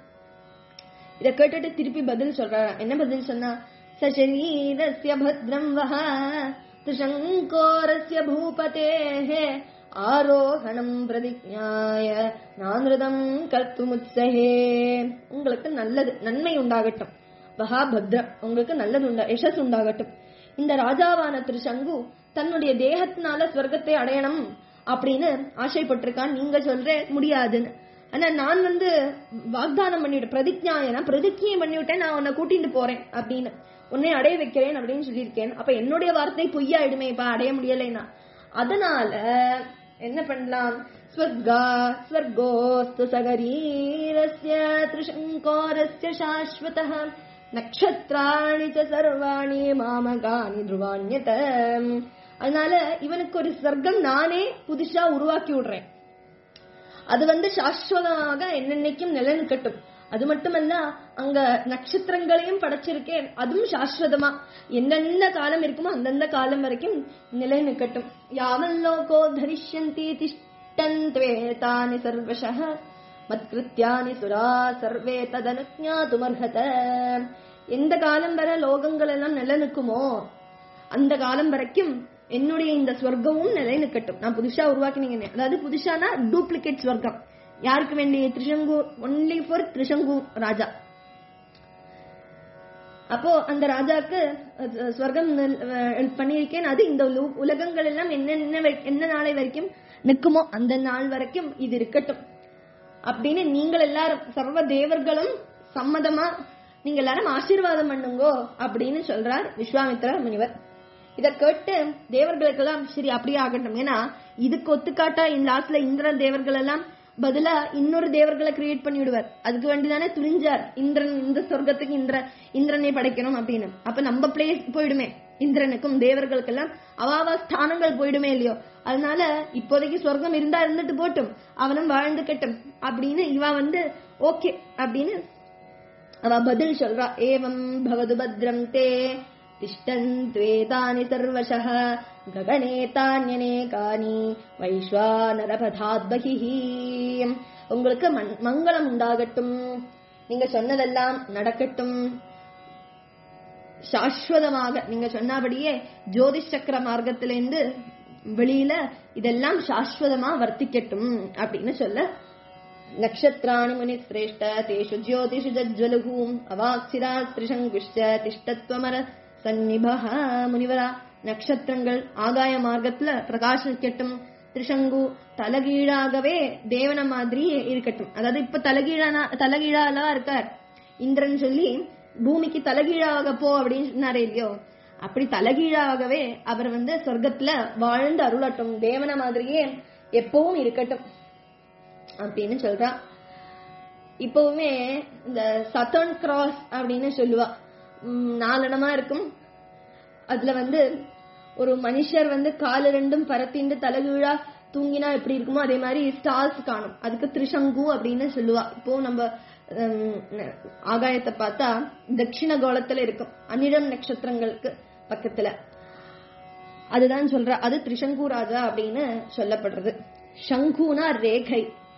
இத கேட்டுட்டு திருப்பி பதில் சொல்றாரு என்ன பதில் சொன்னா சரீரஸ்ய பத்ரம் வஹ திருஷங்கோரஸ்ய பூபதேஹே ஆரோகணம் பிரதிஜாய நானிருதம் கர்த்துமுத்சஹே உங்களுக்கு நல்லது நன்மை உண்டாகட்டும் வஹா பத்ரம் உங்களுக்கு நல்லது உண்டா யசஸ் உண்டாகட்டும் இந்த ராஜாவான திருசங்கு தன்னுடைய தேகத்தினால ஸ்வர்க்கத்தை அடையணும் அப்படின்னு ஆசைப்பட்டிருக்கான் நீங்க சொல்ற முடியாதுன்னு ஆனா நான் வந்து வாக்தானம் பண்ணிவிட்டேன் பிரதிஜாயனா பிரதிஜ்ஞை பண்ணிவிட்டேன் நான் உன்னை கூட்டிட்டு போறேன் அப்படின்னு உன்னை அடைய வைக்கிறேன் அப்படின்னு சொல்லியிருக்கேன் அப்ப என்னுடைய வார்த்தை பொய்யாயிடுமே இப்ப அடைய முடியலைன்னா அதனால என்ன பண்ணலாம் ஸ்வர்கா ஸ்வர்கோஸ்து சகரீரஸ்ய திருஷங்கோரஸ்ய சாஸ்வதः நக்ஷத்ராணி ச சர்வாணி மாமகானி துருவாண்யத அதனால இவனுக்கு ஒரு ஸ்வர்க்கம் நானே புதுசா உருவாக்கி விடுறேன் அது வந்து சாஸ்வதமாக என்னென்னைக்கும் நிலநிக்கட்டும் அது மட்டுமல்ல அங்க நட்சத்திரங்களையும் படைச்சிருக்கேன் அதுவும் சாஸ்வதமா என்னென்ன காலம் இருக்குமோ அந்தந்த காலம் வரைக்கும் நிலை நிக்கட்டும் யாவல் லோகோ தரிஷ்யந்தி திஷ்டந்த்வேதானி சர்வசः மத்கிருத்தியானி சுரா சர்வே ததனுஜாதுமர்ஹத எந்த காலம் வரை லோகங்கள் எல்லாம் நிலநிக்குமோ அந்த காலம் வரைக்கும் என்னுடைய இந்த ஸ்வர்க்கமும் நிலை நிக்கட்டும் நான் புதுசா உருவாக்கினீங்க அதாவது புதுசானா டூப்ளிகேட் ஸ்வர்க்கம் யாருக்கு வேண்டிய திரிசங்கு ஒன்லி ஃபார் திரிசங்கு ராஜா அப்போ அந்த ராஜாக்கு அஹ், ஸ்வர்க்கம் நல்- அஹ், பண்ணியிருக்கேன் அது இந்த உல- உலகங்கள் எல்லாம் என்னென்ன வரை- என்ன நாளை வரைக்கும் நிற்குமோ அந்த நாள் வரைக்கும் இது இருக்கட்டும் அப்படின்னு நீங்கள் எல்லாரும் சர்வ தேவர்களும் சம்மதமா நீங்க எல்லாரும் ஆசீர்வாதம் பண்ணுங்கோ அப்படின்னு சொல்றார் விஸ்வாமித்ர முனிவர் இத கேட்டு தேவர்களுக்கெல்லாம் சரி அப்படியே ஆகட்டும் ஏன்னா இதுக்கு ஒத்துக்காட்டா இந்த லாஸ்ட்ல இந்திரன் தேவர்கள் எல்லாம் பதிலா இன்னொரு தேவர்களை கிரியேட் பண்ணி விடுவார் அதுக்கு வேண்டிதானே துணிஞ்சார் இந்திரன் இந்த சொர்க்கத்துக்கு இந்திர இந்திரனை படைக்கணும் அப்படின்னு அப்ப நம்ம பிளேஸ் போயிடுமே இந்திரனுக்கும் தேவர்களுக்கெல்லாம் அவாவா ஸ்தானங்கள் போயிடுமே இல்லையோ அதனால இப்போதைக்கு சொர்க்கம் இருந்தா இருந்துட்டு போட்டும் அவனும் வாழ்ந்துக்கட்டும் அப்படின்னு இவ வந்து ஓகே அப்படின்னு அவ பதில் சொல்றா ஏவம் பவது பத்ரம் தே திஷ்டந்த்வேதானி சர்வசः ககனே தானியனேகானி வைஸ்வானரபதாத் பகிஹி உங்களுக்கு மண்- மங்களம் உண்டாகட்டும் நீங்க சொன்னதெல்லாம் நடக்கட்டும் சாஸ்வதமாக நீங்க சொன்னபடியே ஜோதிஷ் சக்கர மார்க்கத்திலிருந்து வெளியில இதெல்லாம் சாஸ்வதமா வர்த்திக்கட்டும் அப்படின்னு சொல்ல நக்ஷத்ராணி முனி சிரேஷ்ட தேஷு ஜோதிஷு ஜஜ்வலுகும் அவாக்சிரா திரிசங்குஷ்ட திஷ்டத்வமர சந்நிபஹ முனிவரா நட்சத்திரங்கள் ஆகாய மார்க்கத்துல பிரகாசிக்கட்டும் திரிசங்கு தலகீழாகவே தேவன மாதிரியே இருக்கட்டும் அதாவது இப்ப தலகீழானா தலகீழாலா இருக்கார் இந்திரன் சொல்லி பூமிக்கு தலகீழாக போ அப்படின்னு சொன்னாரே இல்லையோ அப்படி தலகீழாகவே அவர் வந்து சொர்க்கத்துல வாழ்ந்து அருளட்டும் தேவன மாதிரியே எப்பவும் இருக்கட்டும் அப்படின்னு சொல்றா இப்பவுமே இந்த சத்தர்ன் கிராஸ் அப்படின்னு சொல்லுவா உம், நாலனமா இருக்கும் அதுல வந்து ஒரு மனுஷர் வந்து காலு ரெண்டும் பரத்திண்டு தலைகீழா தூங்கினா எப்படி இருக்குமோ அதே மாதிரி ஸ்டார்ஸ் காணும் அதுக்கு திரிசங்கு அப்படின்னு சொல்லுவா இப்போ நம்ம ஹம், ஆகாயத்தை பார்த்தா தட்சிண கோலத்துல இருக்கும் அனிடம் நட்சத்திரங்களுக்கு பக்கத்துல அதுதான் சொல்ற அது திரிசங்கு ராஜா அப்படின்னு சொல்லப்படுறது சங்குனா ரேகை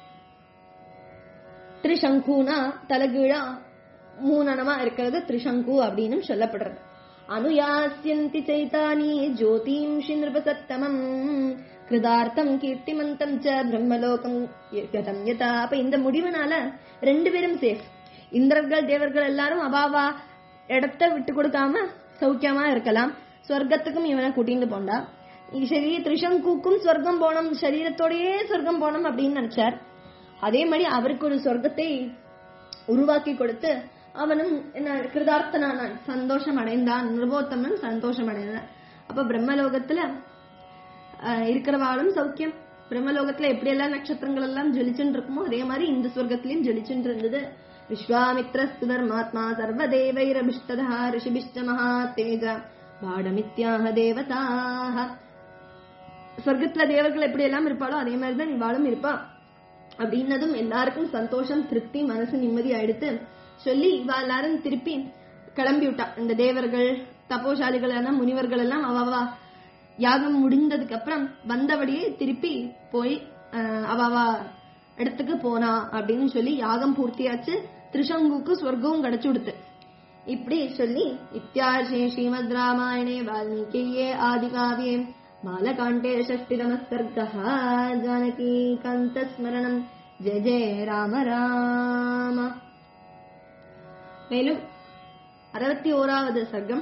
திரிசங்குனா தலகீழா மூணனமா இருக்கிறது திரிசங்கு அப்படின்னு சொல்லப்படுறது அனுயாசியந்தி சைதானி ஜோதிம்ஷி நிருபசத்தமம் கிருதார்த்தம் கீர்த்திமந்தம் ச பிரம்மலோகம் கதம் யதா அப்ப இந்த முடிவுனால ரெண்டு பேரும் சேஃப் இந்திரர்கள் தேவர்கள் எல்லாரும் அவாவா இடத்த விட்டு கொடுக்காம சௌக்கியமா இருக்கலாம் சொர்க்கத்துக்கும் இவனை கூட்டிட்டு போண்டா சரி திரிசங்குக்கும் சொர்க்கம் போனோம் சரீரத்தோடயே சொர்க்கம் போனோம் அப்படின்னு நினைச்சார் அதே மாதிரி அவருக்கு ஒரு சொர்க்கத்தை உருவாக்கி கொடுத்து அவனும் என்ன கிருதார்த்தனானான் சந்தோஷம் அடைந்தான் நிருபோத்தமன் சந்தோஷம் அடைந்தான் அப்ப பிரம்மலோகத்துல ஆஹ், இருக்கிறவாளும் சௌக்கியம் பிரம்மலோகத்துல எப்படி எல்லாம் நட்சத்திரங்கள் எல்லாம் ஜொலிச்சுட்டு இருக்குமோ அதே மாதிரி இந்த சொர்க்கத்திலயும் ஜொலிச்சுட்டு இருந்தது விஸ்வாமித்ர சுதர்மாத்மா சர்வதேவைரபிஷ்டதா ரிஷிபிஷ்ட மகா தேஜ பாடமித்யாக தேவதாக சொர்க்கத்துல தேவர்கள் எப்படி எல்லாம் இருப்பாளோ அதே மாதிரிதான் இவாளும் இருப்பா அப்படின்னதும் எல்லாருக்கும் சந்தோஷம் திருப்தி மனசு நிம்மதி ஆயிடுத்து சொல்லி இவா எல்லாரும் திருப்பி கிளம்பி விட்டா இந்த தேவர்கள் தபோசாலிகளான முனிவர்கள் எல்லாம் அவாவா யாகம் முடிந்ததுக்கு அப்புறம் வந்தபடியே திருப்பி போய் அஹ், அவாவா இடத்துக்கு போனா அப்படின்னு சொல்லி யாகம் பூர்த்தியாச்சு திரிசங்குக்கு சொர்க்கமும் கிடைச்சு கொடுத்து இப்படி சொல்லி இத்தியார்ஷே ஸ்ரீமத் ராமாயணே வால்மீகியே ஆதிகாவியே பாலகாண்டே ஷஷ்டிதம சர்க்கா ஜானகி கந்த ஸ்மரணம் ஜெய ஜெய ராம ராம மேலும் அறுபத்தி ஓராவது சர்க்கம்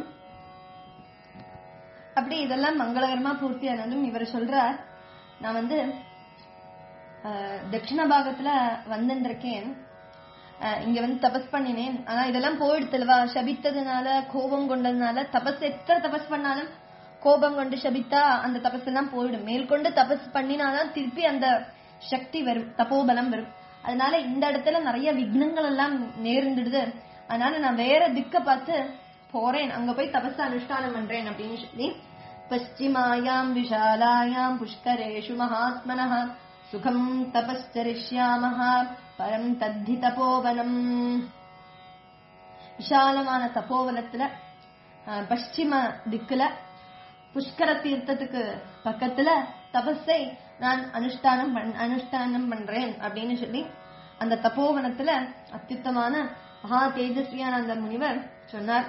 அப்படி இதெல்லாம் மங்களகரமா பூர்த்தியானதும் இவர் சொல்றார் நான் வந்து ஆஹ், தட்சிண பாகத்துல வந்துருக்கேன் இங்க வந்து தபஸ் பண்ணினேன் ஆனா இதெல்லாம் போயிடுத்துலவா சபித்ததுனால கோபம் கொண்டதுனால தபஸ் எத்தனை தபஸ் பண்ணாலும் கோபம் கொண்டு சபித்தா அந்த தபஸ் எல்லாம் போயிடும் மேற்கொண்டு தபஸ் பண்ணினாதான் திருப்பி அந்த சக்தி வரும் தபோபலம் வரும் அதனால இந்த இடத்துல நிறைய விக்னங்கள் எல்லாம் நேர்ந்துடுது அதனால நான் வேற திக்க பார்த்து போறேன் அங்க போய் தபஸ் அனுஷ்டானம் பண்றேன் அப்படின்னு சொல்லி பశ్చిమాయాం விஷாலாயாம் புஷ்கரேஷு மகாத்மனः சுகம் தபஸ்சரிஷ்யாமः பரம் தத்தி தபோவனம் விஷாலமான தபோவனத்துல அஹ், பশ্চিம திக்குல புஷ்கர தீர்த்தத்துக்கு பக்கத்துல தபஸை நான் அனுஷ்டானம் பண் அனுஷ்டானம் பண்றேன் அப்படின்னு சொல்லி அந்த தபோவனத்துல அத்யுத்தமான மகா தேஜஸ்வியான அந்த முனிவர் சொன்னார்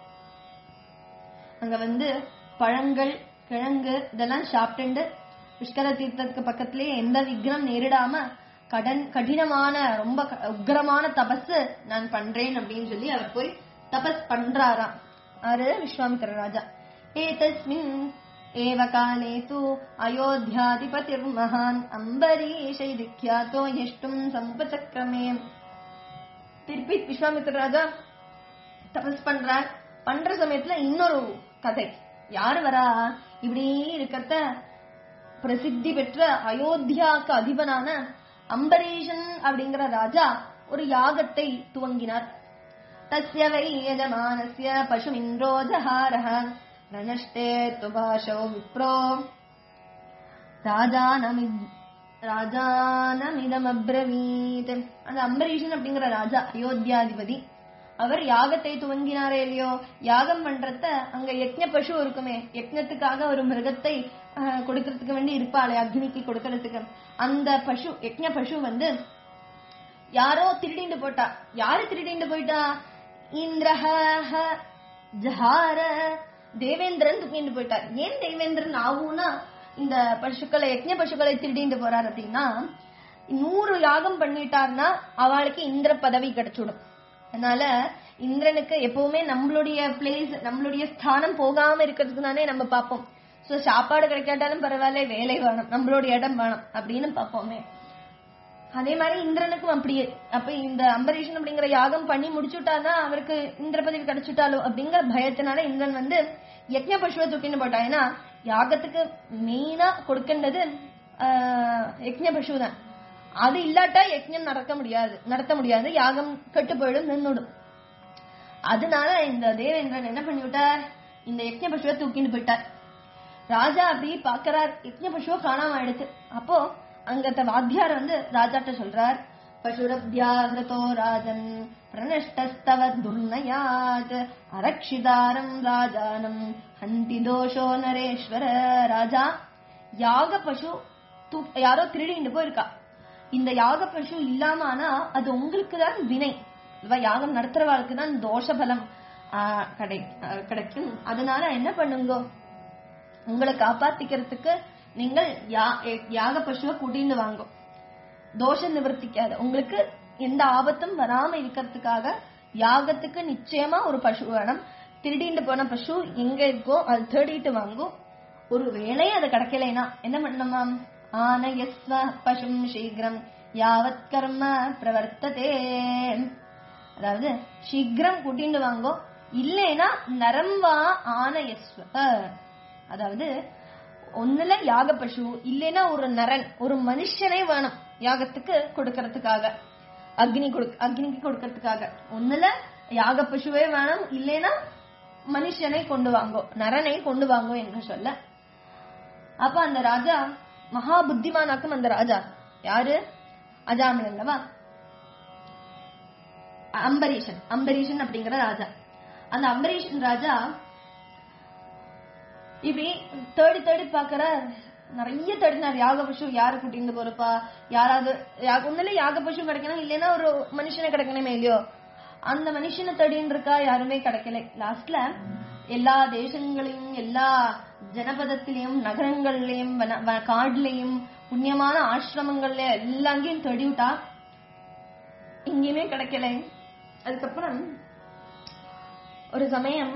அங்க வந்து பழங்கள் கிழங்கு இதெல்லாம் சாப்பிட்டுண்டு புஷ்கர தீர்த்தத்துக்கு பக்கத்திலேயே எந்த விக்னம் நேரிடாம கடன் கடினமான ரொம்ப க- உக்கிரமான தபஸ் நான் பண்றேன் அப்படின்னு சொல்லி அவர் போய் தபஸ் பண்றாராம் ஆறு விஸ்வாமித்திர ராஜா ஏதஸ்மின் ஏவ காலே தூ அயோத்தியாதிபதிர் மகான் அம்பரீஷை திக்யாத்தோ எஷ்டும் சம்பச்சக்கரமே திருப்பி விஸ்வாமித்திர ராஜா தபஸ் பண்றார் பண்ற சமயத்துல இன்னொரு கதை யாரு வரா இப்படி இருக்கத்த பிரசித்தி பெற்ற அயோத்தியாக்கு அதிபனான அம்பரீஷன் அப்படிங்கிற ராஜா ஒரு யாகத்தை துவங்கினார் தஸ்ய வை யஜமானஸ்ய பசுமிந்திரோ ஜஹாரஹ நனஷ்டே துபாஷோ விப்ரோ ராஜானமித் ராஜானமிதமப்ரவீத் அந்த அம்பரீஷன் அப்படிங்கிற ராஜா அயோத்தியாதிபதி அவர் யாகத்தை துவங்கினாரே இல்லையோ யாகம் பண்றத அங்க யக்ஞ பசு இருக்குமே யக்ஞத்துக்காக ஒரு மிருகத்தை ஆஹ், கொடுக்கறதுக்கு வேண்டி இருப்பாளே அக்னிக்கு கொடுக்கறதுக்கு அந்த பசு யக்ஞ பசு வந்து யாரோ திருடிண்டு போட்டா யாரு திருடிண்டு போயிட்டா இந்திரஹ ஜஹார தேவேந்திரன் தூக்கிண்டு போயிட்டார் ஏன் தேவேந்திரன் ஆகும்னா இந்த பசுக்களை யக்ஞ பசுக்களை திருடிண்டு போறார் அப்படின்னா நூறு யாகம் பண்ணிட்டார்னா அவளுக்கு இந்திர பதவி கிடைச்சுடும் அதனால இந்திரனுக்கு எப்பவுமே நம்மளுடைய பிளேஸ் நம்மளுடைய ஸ்தானம் போகாம இருக்கிறதுக்கு தானே நம்ம பார்ப்போம் சோ சாப்பாடு கிடைக்காட்டாலும் பரவாயில்ல வேலை வேணும் நம்மளுடைய இடம் வேணும் அப்படின்னு பார்ப்போமே அதே மாதிரி இந்திரனுக்கும் அப்படியே அப்ப இந்த அம்பரீஷன் அப்படிங்கிற யாகம் பண்ணி முடிச்சுட்டானா அவருக்கு இந்திர பதவி கிடைச்சுட்டாலோ அப்படிங்கிற பயத்தினால இந்திரன் வந்து யக்ஞ பசுவை தூக்கின்னு போட்டான் ஏன்னா யாகத்துக்கு மெயினா கொடுக்கின்றது ஆஹ், யக்ஞ பசு தான் அது இல்லாட்டா யக்ஞம் நடக்க முடியாது நடத்த முடியாது யாகம் கெட்டு போயிடும் நின்னுடும் அதனால இந்த தேவேந்திரன் என்ன பண்ணி விட்டார் இந்த யக்ஞ பசுவை தூக்கிட்டு போயிட்டார் ராஜா அப்படி பாக்குறார் யக்ஞ பசுவை காணாம ஆயிடுச்சு அப்போ அங்கத்த வாத்தியார் வந்து ராஜாட்ட சொல்றார் பசுரப்யாகிருதோ ராஜன் பிரணஷ்டஸ்தவ துர்நயாத் அரக்ஷிதாரம் ராஜானம் ஹந்தி தோஷோ நரேஸ்வர ராஜா யாக பசு தூ- யாரோ திருடிட்டு போயிருக்கா இந்த யாக பசு இல்லாம ஆனா அது உங்களுக்கு தான் வினை இல்லவா? யாகம் நடத்துறவாளுக்கு தான் தோஷ பலம் ஆஹ், கிடை ஆஹ், கிடைக்கும் அதனால என்ன பண்ணுங்க உங்களை காப்பாத்திக்கிறதுக்கு நீங்கள் யா- எ- யாக பசுவை கூட்டிட்டு வாங்க தோஷ நிவர்த்திக்காத உங்களுக்கு எந்த ஆபத்தும் வராம இருக்கிறதுக்காக யாகத்துக்கு நிச்சயமா ஒரு பசு வேணும் திருடிட்டு போன பசு எங்க இருக்கோ அது தேடிட்டு வாங்கும் ஒரு வேளை அது கிடைக்கலைனா என்ன பண்ணணுமா ஆனயஸ்வ பசும் சீக்கிரம் யாவத் கர்ம பிரவர்த்ததே அதாவது சீக்கிரம் கூட்டிட்டு வாங்கோ இல்லைனா நரம்வா ஆனயஸ்வ அதாவது ஒண்ணுல யாக பசு இல்லைன்னா ஒரு நரன் ஒரு மனுஷனே வேணும் யாகத்துக்கு கொடுக்கறதுக்காக அக்னி கொடு அக்னிக்கு கொடுக்கறதுக்காக ஒண்ணுல யாக பசுவே வேணும் இல்லைன்னா மனுஷனை கொண்டு வாங்கோ நரனை கொண்டு வாங்கோ என்று சொல்ல அப்ப அந்த ராஜா மகா புத்திமானாக்கும் அந்த ராஜா யாரு அஜாமில் அல்லவா அம்பரீஷன் அம்பரீஷன் அப்படிங்கிற ராஜா அந்த அம்பரீஷன் ராஜா இப்படி தேடி தேடி பாக்குற நிறைய தேடினார் யாக பசு யாரு கூட்டிட்டு போறப்பா யாராவது யா- ஒண்ணுல யாக பசு கிடைக்கணும் இல்லைன்னா ஒரு மனுஷனை கிடைக்கணுமே இல்லையோ அந்த மனுஷனை தேடின்னு இருக்கா யாருமே கிடைக்கல லாஸ்ட்ல எல்லா தேசங்களையும் எல்லா ஜனபதத்திலையும் நகரங்கள்லயும் வன- வ- காடுலயும் புண்ணியமான ஆசிரமங்கள்ல எல்லாங்கேயும் தேடி விட்டா எங்கேயுமே கிடைக்கல அதுக்கப்புறம் ஒரு சமயம்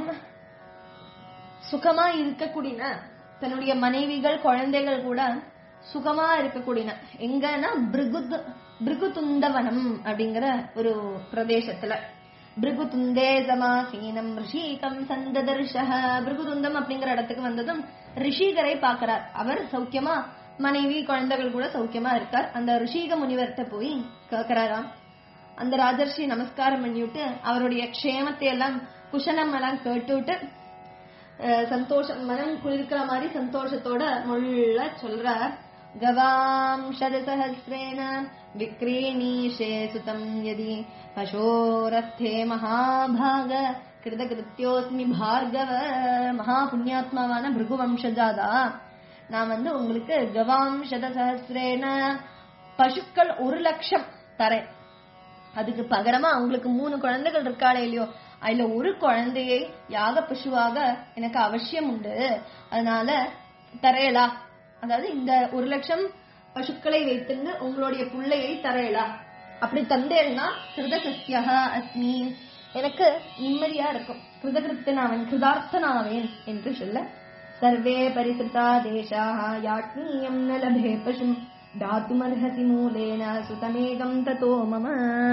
சுகமா இருக்கக்கூடிய தன்னுடைய மனைவிகள் குழந்தைகள் கூட சுகமா இருக்கக்கூடிய எங்கன்னா பிருகுத் பிருகுதுந்தவனம் அப்படிங்கிற ஒரு பிரதேசத்துல பிருகுதுந்தே சமாசீனம் ரிஷிகம் சந்ததர்ஷக பிருகுதுந்தம் அப்படிங்கிற இடத்துக்கு வந்ததும் ரிஷிகரை பார்க்கிறார் அவர் சௌக்கியமா மனைவி குழந்தைகள் கூட சௌக்கியமா இருக்கார் அந்த ரிஷிக முனிவர்கிட்ட போய் கேட்கிறாராம் அந்த ராஜர்ஷி நமஸ்காரம் பண்ணிவிட்டு அவருடைய க்ஷேமத்தை எல்லாம் குஷலம் எல்லாம் கேட்டுவிட்டு அஹ், சந்தோஷம் மனம் குளிர்க்கிற மாதிரி சந்தோஷத்தோட முள்ள சொல்றார் கவாம் சதசஹசிரேண விக்ரீணீஷே சுதம் யதி பசோரஸ்தே மகாபாக கிருதகிருத்தியோஸ்மி பார்கவ மகா புண்ணியாத்மாவான பிருகு வம்சஜாதா நான் வந்து உங்களுக்கு கவாம் சதசஹசிரேண பசுக்கள் ஒரு லட்சம் தரேன் அதுக்கு பகரமா அவங்களுக்கு மூணு குழந்தைகள் இருக்காளே இல்லையோ அதுல ஒரு குழந்தையை யாக பசுவாக எனக்கு அவசியம் உண்டு அதனால தரையலா அதாவது இந்த ஒரு லட்சம் பசுக்களை வைத்துண்டு உங்களுடைய புள்ளையை தரையலா அப்படி தந்தேன்னா கிருதகிருத்தியாக அஸ்மி எனக்கு நிம்மதியா இருக்கும் கிருதகிருத்தனாவன் கிருதார்த்தனாவேன் என்று சொல்ல சர்வே பரிசுதா தேசாக யாட்னீயம் ந லபே பசும் தாத்துமர்ஹசி மூலேன சுதமேகம் ததோ மம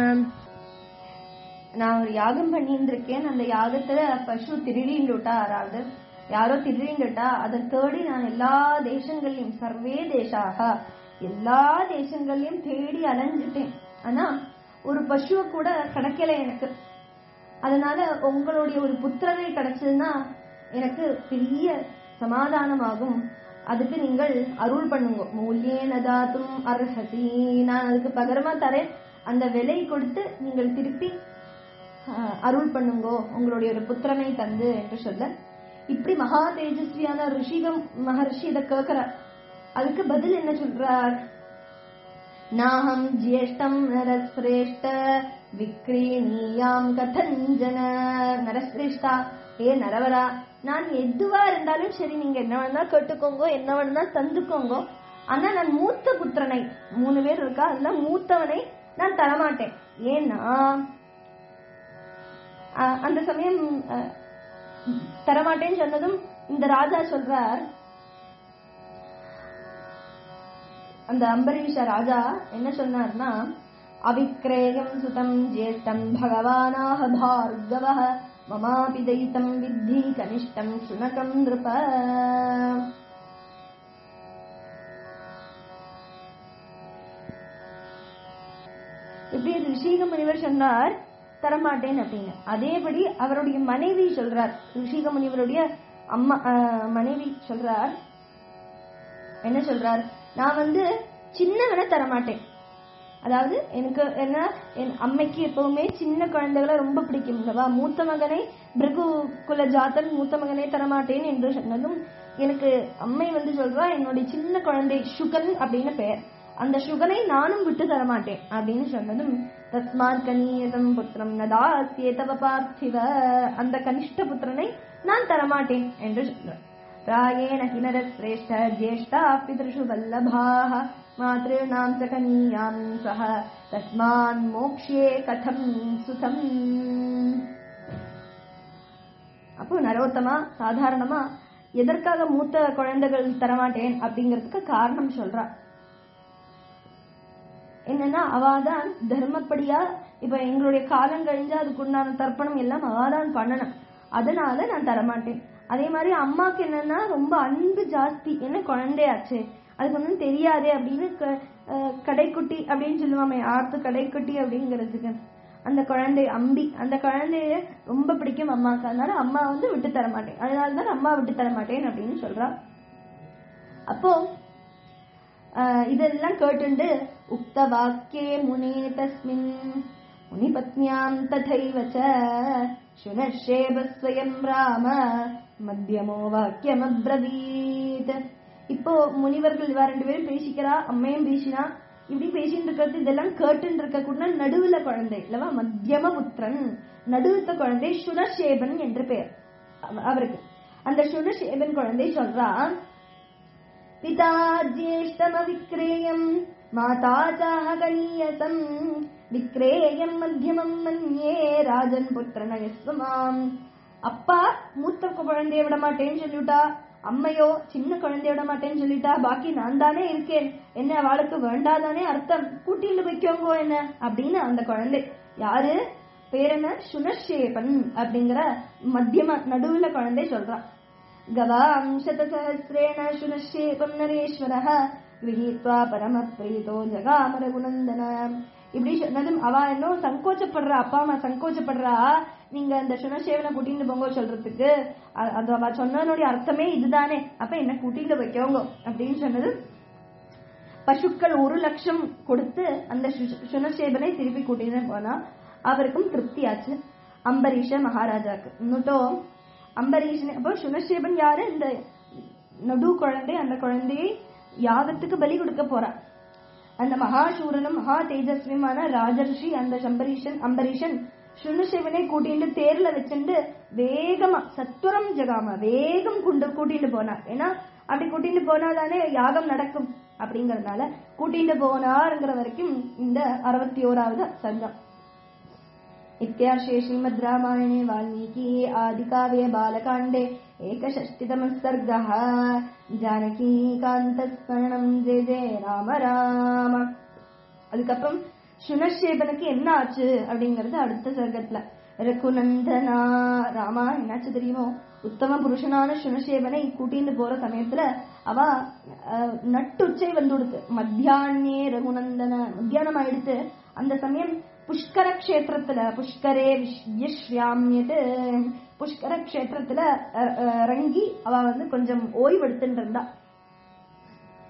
நான் ஒரு யாகம் பண்ணிட்டு இருக்கேன் அந்த யாகத்துல பசு திருடிண்டுட்டா யாராவது யாரோ திருடிண்டுட்டா அதை தேடி நான் எல்லா தேசங்கள்லயும் சர்வே தேசாக எல்லா தேசங்கள்லயும் தேடி அலைஞ்சிட்டேன் ஆனா ஒரு பசுவை கூட கிடைக்கல எனக்கு அதனால உங்களுடைய ஒரு புத்திரரை கிடைச்சதுன்னா எனக்கு பெரிய சமாதானமாகும் அதுக்கு நீங்கள் அருள் பண்ணுங்க மூல்யேன தாத்தும் அர்ஹசி நான் அதுக்கு பகரமா தரேன் அந்த விலை கொடுத்து நீங்கள் திருப்பி அஹ், அருள் பண்ணுங்கோ உங்களுடைய ஒரு புத்திரனை தந்து என்று சொல்ல இப்படி மகா தேஜஸ்வியான ரிஷிகம் மகர்ஷி இதை கேட்கிறார் அதுக்கு பதில் என்ன சொல்றார் நாஹம் ஜேஷ்டம் நரஸ்ரேஷ்ட விக்ரீணியாம் கதஞ்சன நரஸ்ரேஷ்டா ஏ நரவரா நான் எதுவா இருந்தாலும் சரி நீங்க என்ன வேணா கேட்டுக்கோங்க என்ன வேணா தந்துக்கோங்க ஆனா நான் மூத்த புத்திரனை மூணு பேர் இருக்கா அதுல மூத்தவனை நான் தரமாட்டேன் ஏன்னா அஹ், அந்த சமயம் அஹ், தரமாட்டேன்னு சொன்னதும் இந்த ராஜா சொல்றார் அந்த அம்பரீஷ ராஜா என்ன சொன்னார்னா அவிக்ரேயம் சுதம் ஜேஷ்டம் பகவானாக பார்கவ மமாபி தைத்தம் வித்தி கனிஷ்டம் சுனகம் நிருப இப்படி ரிஷிக முனிவர் சொன்னார் தரமாட்டேன் அப்படின்னு அதேபடி அவருடைய மனைவி சொல்றார் ரிஷிக முனிவருடைய அம்மா அஹ், மனைவி சொல்றார் என்ன சொல்றார் நான் வந்து சின்னவனை தரமாட்டேன் அதாவது எனக்கு என்ன என் அம்மைக்கு எப்பவுமே சின்ன குழந்தைகளை ரொம்ப பிடிக்கும் அல்லவா மூத்த மகனை பிருகு குல ஜாத்தன் மூத்த மகனை தரமாட்டேன் என்று சொன்னதும் எனக்கு அம்மை வந்து சொல்றா என்னுடைய சின்ன குழந்தை சுகன் அப்படின்னு பெயர் அந்த சுகனை நானும் விட்டு தரமாட்டேன் அப்படின்னு சொன்னதும் தஸ்மாத் கனியதம் புத்திரம் நதாசியே தவ பார்த்திவ அந்த கனிஷ்ட புத்திரனை நான் தரமாட்டேன் என்று சொல்றார் प्रायेण किनरश्रेष्ठ ज्येष्ठाः पितृषु वल्लभाः मातॄणाम् च कनीयाम् सह तस्मान् मोक्ष्ये कथम् सुतम् அப்போ நரோத்தமா சாதாரணமா எதற்காக மூத்த குழந்தைகள் தரமாட்டேன் அப்படிங்கிறதுக்கு காரணம் சொல்றா என்னன்னா அவாதான் தர்மப்படியா இப்ப எங்களுடைய காலம் கழிஞ்சா அதுக்கு உண்டான தர்ப்பணம் எல்லாம் அவாதான் பண்ணணும் அதனால நான் தரமாட்டேன் அதே மாதிரி அம்மாக்கு என்னன்னா ரொம்ப அன்பு ஜாஸ்தி என்ன குழந்தையாச்சு அதுக்கு ஒன்றும் தெரியாதே அப்படின்னு க- அஹ் கடைக்குட்டி அப்படின்னு சொல்லுவாமே ஆர்த்து கடைக்குட்டி அப்படிங்கிறதுக்கு அந்த குழந்தை அம்பி அந்த குழந்தைய ரொம்ப பிடிக்கும் அம்மாக்கு அதனால அம்மா வந்து விட்டு தர மாட்டேன் அதனால தான் அம்மா விட்டு தர மாட்டேன் அப்படின்னு சொல்றா அப்போ ஆஹ் இதெல்லாம் கேட்டுண்டு உக்த வாக்கியே முனே தஸ்மின் முனிபத்னியாம் ததைவ ச சுனஷேபஸ்வயம் ராம மத்தியமோ வாக்கியம் அப்ரவீத் இப்போ முனிவர்கள் இவா ரெண்டு பேரும் பேசிக்கிறா அம்மையும் பேசினா இப்படி பேசிட்டு இருக்கிறது இதெல்லாம் கேட்டுன்னு இருக்க கூட நடுவுல குழந்தை இல்லவா மத்தியம புத்திரன் நடுவுத்த குழந்தை சுனஷேபன் என்று பெயர் அவ- அவருக்கு அந்த சுனஷேபன் குழந்தை சொல்றான் पिता ज्येष्ठमविक्रेयम् माता चाहगणीयसम् விக்ரேயம் மத்தியமம் மன்யே ராஜன் புத்திரன யஸ்வமாம் அப்பா மூத்த குழந்தைய விட மாட்டேன்னு சொல்லிவிட்டா அம்மையோ சின்ன குழந்தைய விட மாட்டேன்னு சொல்லிட்டா பாக்கி நான் தானே இருக்கேன் என்ன அவளுக்கு வேண்டாதானே அர்த்தம் கூட்டிட்டு வைக்கோங்கோ என்ன அப்படின்னு அந்த குழந்தை யாரு பேர் என்ன சுனஷேபன் அப்படிங்கிற மத்தியம நடுவுல குழந்தை சொல்றான் गवां शतसहस्रेण शुनश्चेपं नरेश्वरः गृहीत्वा परमप्रीतो ஜகாமரகுநந்தன இப்படி சொன்னதும் அவ இன்னும் சங்கோச்சப்படுறா அப்பா அம்மா சங்கோச்சப்படுறா நீங்க அந்த சுனசேவனை கூட்டிட்டு போங்க சொல்றதுக்கு அ- அது அவ சொன்னதனுடைய அர்த்தமே இதுதானே அப்ப என்ன கூட்டிட்டு வைக்கோங்க அப்படின்னு சொன்னது பசுக்கள் ஒரு லட்சம் கொடுத்து அந்த சு- சுனசேபனை திருப்பி கூட்டிட்டு போனா அவருக்கும் திருப்தி ஆச்சு அம்பரீஷ மகாராஜாக்கு இன்னுட்டும் அம்பரீஷன் அப்போ சுனசேபன் யாரு இந்த நடு குழந்தை அந்த குழந்தையை யாகத்துக்கு பலி கொடுக்க போறா அந்த மகாசூரனும் மகா தேஜஸ்வியுமான ராஜர்ஷி அந்த சம்பரீஷன் அம்பரீஷன் சுனசேவனை கூட்டிட்டு தேர்ல வச்சுட்டு வேகமா சத்துரம் ஜகாம வேகம் கொண்டு கூட்டிட்டு போனார் ஏன்னா அப்படி கூட்டிட்டு போனாதானே யாகம் நடக்கும் அப்படிங்கறதுனால கூட்டிட்டு போனாருங்கிற வரைக்கும் இந்த அறுபத்தி ஓராவது சங்கம் इत्यार्षे श्रीमद् रामायणे वाल्मीकि आदिकाव्ये बालकाण्डे एकषष्टितमः सर्गः जानकीकान्तस्मरणम् जय जय राम राम அதுக்கப்புறம் சுனஷேபனுக்கு என்ன ஆச்சு அப்படிங்கறது அடுத்த சர்க்கத்துல ரகுநந்தனா ராமா என்னாச்சு தெரியுமோ உத்தம புருஷனான சுனசேவனை கூட்டிட்டு போற சமயத்துல அவ அஹ், நட்டுச்சை வந்து கொடுத்து மத்தியானே ரகுநந்தன மத்தியானம் ஆயிடுத்து அந்த சமயம் புஷ்கர கஷேத்திரத்துல புஷ்கரே விஸ்யாமியது புஷ்கர கஷேத்திரத்துல அஹ், அஹ், இறங்கி அவ வந்து கொஞ்சம் ஓய்வெடுத்துட்டு இருந்தா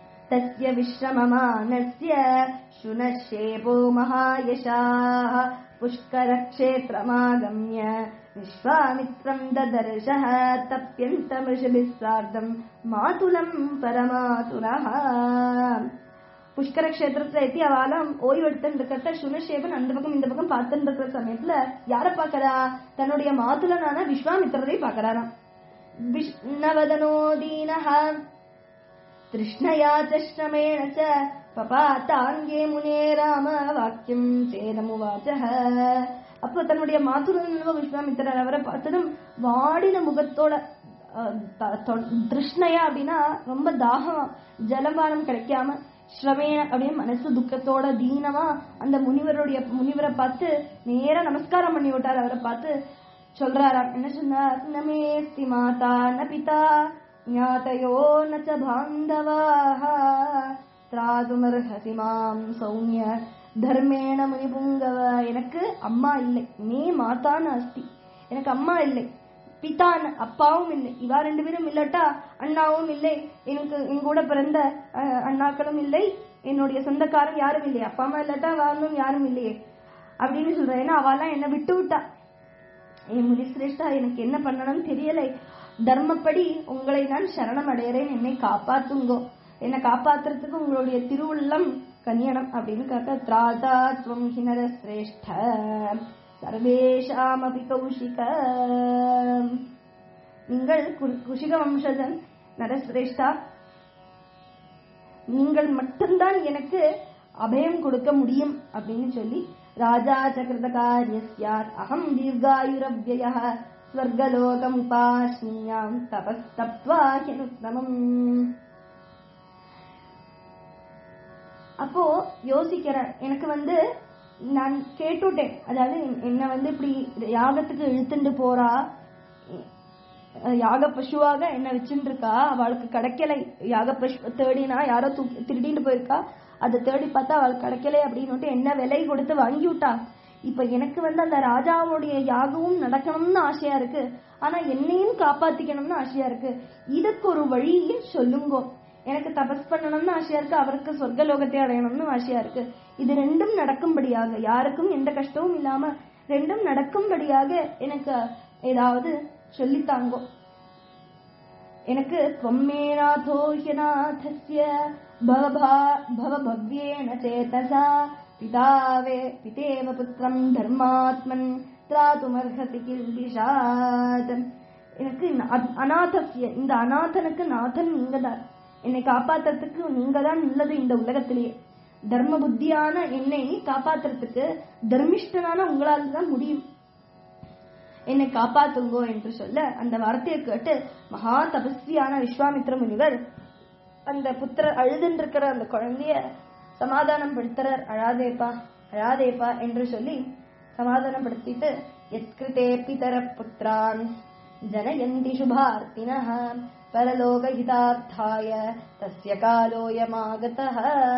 तस्य विश्रममानस्य शुनशेपो महायशाः पुष्करक्षेत्रमागम्य विश्वामित्रम् ददर्शः तप्यन्तमृषभिः सार्धम् மாதுலம் பரமாதுரः புஷ்கர கஷேத்திரத்துல எத்தி அவளாம் ஓய்வு எடுத்துட்டு இருக்கிறத சுனசேவன் அந்த பக்கம் இந்த பக்கம் பார்த்துட்டு இருக்கிற சமயத்துல யார பாக்கறா தன்னுடைய மாதுலனான விஸ்வாமித்திரரை பாக்கறாராம் விஷ்ணவதனோ தீனஹ திருஷ்ணயா சஷ்ணமேண ச பபாத்தாங்கே முனே ராம வாக்கியம் சேதமுவாச்சः அப்போ தன்னுடைய மாதுரன் விஸ்வாமித்திரர் அவரை பார்த்ததும் வாடின முகத்தோட அஹ், த- தொ- திருஷ்ணையா அப்படின்னா ரொம்ப தாகம் ஜலபானம் கிடைக்காம ஸ்ரமேன அப்படியே மனசு துக்கத்தோட தீனமா அந்த முனிவருடைய முனிவரை பார்த்து நேரா நமஸ்காரம் பண்ணி விட்டார் அவரை பார்த்து சொல்றாராம் என்ன சொன்னார் நமேஸ்தி மாதா ந பிதா ஞாதயோ ந ச பாந்தவாः திராதுமர்ஹசி மாம் சௌமிய தர்மேண முனிபுங்கவ எனக்கு அம்மா இல்லை நீ மாதான்னு அஸ்தி எனக்கு அம்மா இல்லை பிதான் அப்பாவும் இல்லை இவா ரெண்டு பேரும் இல்லட்டா அண்ணாவும் இல்லை எனக்கு என் கூட பிறந்த அஹ், அண்ணாக்களும் இல்லை என்னுடைய சொந்தக்காரன் யாரும் இல்லை அப்பா அம்மா இல்லாட்டா வாழும் யாரும் இல்லையே அப்படின்னு சொல்றேன் ஏன்னா அவெல்லாம் என்ன விட்டு விட்டா என் முனிசிரேஷ்டா எனக்கு என்ன பண்ணணும்னு தெரியலை தர்மப்படி உங்களை நான் சரணம் அடையறேன் என்னை காப்பாத்துங்கோ என்னை காப்பாத்துறதுக்கு உங்களுடைய திருவுள்ளம் கனியனம் அப்படின்னு கேட்க திராதா துவம் ஹினர சிரேஷ்ட சர்வேஷாமபி கௌஷிக நீங்கள் கு- குஷிக வம்சஜன் நரசிரேஷ்டா நீங்கள் மட்டும்தான் எனக்கு அபயம் கொடுக்க முடியும் அப்படின்னு சொல்லி ராஜா சகிருத காரியஸ்யாத் அகம் தீர்காயுரவ்யய ஸ்வர்கலோகம் உபாஸ்னியாம் தபஸ்தப்வா ஹினுத்தமம் அப்போ யோசிக்கிறேன் எனக்கு வந்து நான் கேட்டுட்டேன் அதாவது என்ன வந்து இப்படி யாகத்துக்கு இழுத்துட்டு போறா அஹ் யாக பசுவாக என்ன வச்சுட்டு இருக்கா அவளுக்கு கிடைக்கலை யாக பசு தேடினா யாரோ தூக்கி திருடிட்டு போயிருக்கா அதை தேடி பார்த்தா அவளுக்கு கிடைக்கலை அப்படின்னு என்ன விலை கொடுத்து வாங்கி விட்டா இப்ப எனக்கு வந்து அந்த ராஜாவுடைய யாகமும் நடக்கணும்னு ஆசையா இருக்கு ஆனா என்னையும் காப்பாத்திக்கணும்னு ஆசையா இருக்கு இதுக்கு ஒரு வழி சொல்லுங்கோ எனக்கு தபஸ் பண்ணணும்னு ஆசையா இருக்கு அவருக்கு சொர்க்கலோகத்தை அடையணும்னு ஆசையா இருக்கு இது ரெண்டும் நடக்கும்படியாக யாருக்கும் எந்த கஷ்டமும் இல்லாம ரெண்டும் நடக்கும்படியாக எனக்கு ஏதாவது சொல்லித்தாங்கோ எனக்கு त्वमेनाथो ह्यनाथस्य भवभा भवभव्येन चेतसा पितावे पितेव पुत्रम् धर्मात्मन् திராதுமர்ஹசி கில்பிஷாத் எனக்கு இந்த அ- அநாதஸ்ய இந்த அநாதனுக்கு நாதன் நீங்கதான் என்னை காப்பாத்துறதுக்கு நீங்க தான் உள்ளது இந்த உலகத்திலேயே தர்ம புத்தியான என்னை காப்பாத்துறதுக்கு தர்மிஷ்டனான உங்களால தான் முடியும் என்னை காப்பாத்துங்கோ என்று சொல்ல அந்த வார்த்தையை கேட்டு மகா தபஸ்வியான விஸ்வாமித்ர முனிவர் அந்த புத்திர அழுதுன்னு இருக்கிற அந்த குழந்தைய சமாதானம் படுத்துறார் அழாதேப்பா அழாதேப்பா என்று சொல்லி சமாதானப்படுத்திட்டு எத்கிருதே பிதர புத்திரான் ஜனயந்தி சுபார்த்தினः பரலோகஹிதார்த்தாய தஸ்ய காலோயமாகதः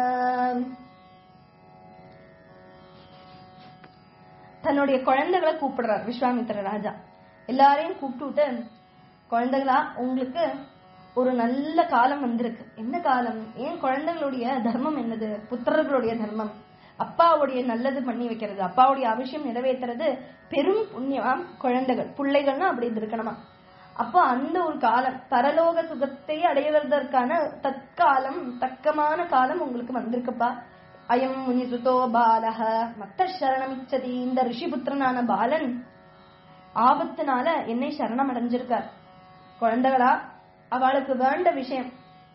தன்னுடைய குழந்தைகளை கூப்பிடுறார் விஸ்வாமித்திர ராஜா எல்லாரையும் கூப்பிட்டு குழந்தைகளா உங்களுக்கு ஒரு நல்ல காலம் வந்திருக்கு என்ன காலம் ஏன் குழந்தைகளுடைய தர்மம் என்னது புத்திரர்களுடைய தர்மம் அப்பாவுடைய நல்லது பண்ணி வைக்கிறது அப்பாவுடைய அவசியம் நிறைவேற்றுறது பெரும் புண்ணியமாம் குழந்தைகள் பிள்ளைகள்னா அப்படி இருக்கணுமா அப்போ அந்த ஒரு காலம் பரலோக சுகத்தை அடைவதற்கான தற்காலம் தக்கமான காலம் உங்களுக்கு வந்திருக்குப்பா அயம் முனிசுதோ பாலக மத்த சரணமிச்சதி இந்த ரிஷிபுத்திரனான பாலன் ஆபத்துனால என்னை சரணம் அடைஞ்சிருக்கார் குழந்தைகளா அவளுக்கு வேண்ட விஷயம்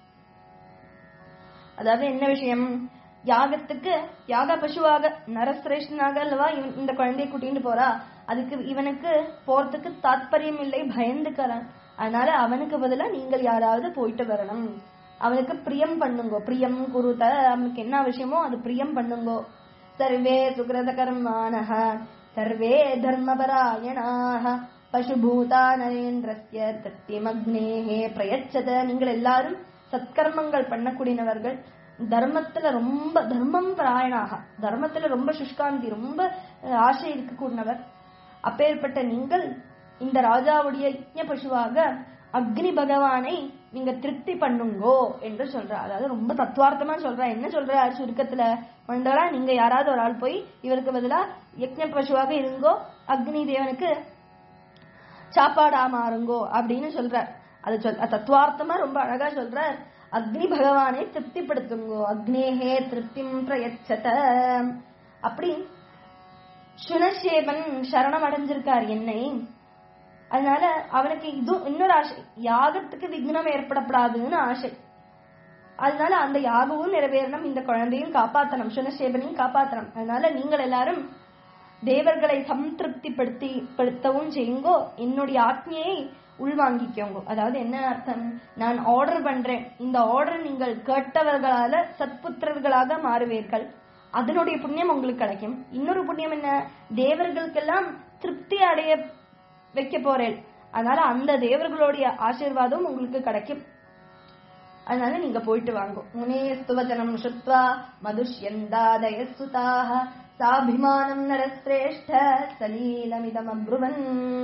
அதாவது என்ன விஷயம் யாகத்துக்கு யாக பசுவாக நரசிரேஷ்டனாக அல்லவா இவன் இந்த குழந்தையை கூட்டிட்டு போறா அதுக்கு இவனுக்கு போறதுக்கு தாத்பரியம் இல்லை பயந்துக்கிறான் அதனால அவனுக்கு பதிலா நீங்கள் யாராவது போயிட்டு வரணும் அவனுக்கு பிரியம் பண்ணுங்கோ பிரியம் குருத அவனுக்கு என்ன விஷயமோ அது பிரியம் பண்ணுங்கோ சர்வே சுகிரத கர்மாணः சர்வே தர்மபராயணாக பசுபூதா நரேந்திரஸ்ய தத்தியமக்னேஹே பிரயச்சத நீங்கள் எல்லாரும் சத்கர்மங்கள் பண்ணக்கூடியவர்கள் தர்மத்துல ரொம்ப தர்மம் பிராயணாக தர்மத்துல ரொம்ப சுஷ்காந்தி ரொம்ப அஹ், ஆசை இருக்கக்கூடியவர் அப்பேற்பட்ட நீங்கள் இந்த ராஜாவுடைய யஜ்ஞ பசுவாக அக்னி பகவானை நீங்க திருப்தி பண்ணுங்கோ என்று சொல்றா அதாவது ரொம்ப தத்துவார்த்தமா சொல்றா என்ன சொல்றாரு சுருக்கத்துல மண்டலா நீங்க யாராவது ஒரு ஆள் போய் இவருக்கு பதிலா யஜ்ஞ பசுவாக இருங்கோ அக்னி தேவனுக்கு சாப்பாடா மாறுங்கோ அப்படின்னு சொல்றார் அது சொல் அது தத்துவார்த்தமா ரொம்ப அழகா சொல்றார் அக்னி பகவானை திருப்திப்படுத்துங்கோ அக்னேஹே திருப்திம் பிரயச்சத அப்படி சுனசேபன் சரணம் அடைஞ்சிருக்கார் என்னை அதனால அவனுக்கு இது இன்னொரு ஆசை யாகத்துக்கு விக்னம் ஏற்படப்படாதுன்னு ஆசை அதனால அந்த யாகமும் நிறைவேறணும் இந்த குழந்தையும் காப்பாத்தணும் சுனசேபனையும் காப்பாத்தணும் அதனால நீங்கள் எல்லாரும் தேவர்களை சம்திருப்திப்படுத்தி படுத்தவும் செய்யுங்கோ என்னுடைய ஆத்மியை உள்வாங்கிக்கோங்க அதாவது என்ன அர்த்தம் நான் ஆர்டர் பண்றேன் இந்த ஆர்டர் நீங்கள் கேட்டவர்களால சத்புத்திரர்களாக மாறுவீர்கள் அதனுடைய புண்ணியம் உங்களுக்கு கிடைக்கும் இன்னொரு புண்ணியம் என்ன தேவர்களுக்கெல்லாம் திருப்தி அடைய வைக்க போறேன் அதனால அந்த தேவர்களுடைய ஆசீர்வாதம் உங்களுக்கு கிடைக்கும் அதனால நீங்க போயிட்டு வாங்க முனேஸ்து வச்சனம் சுத்வா மதுஷ்யந்தாதய சுதாக சாபிமானம் நரஸ்ரேஷ்ட சலீலமிதம் அப்ருவன்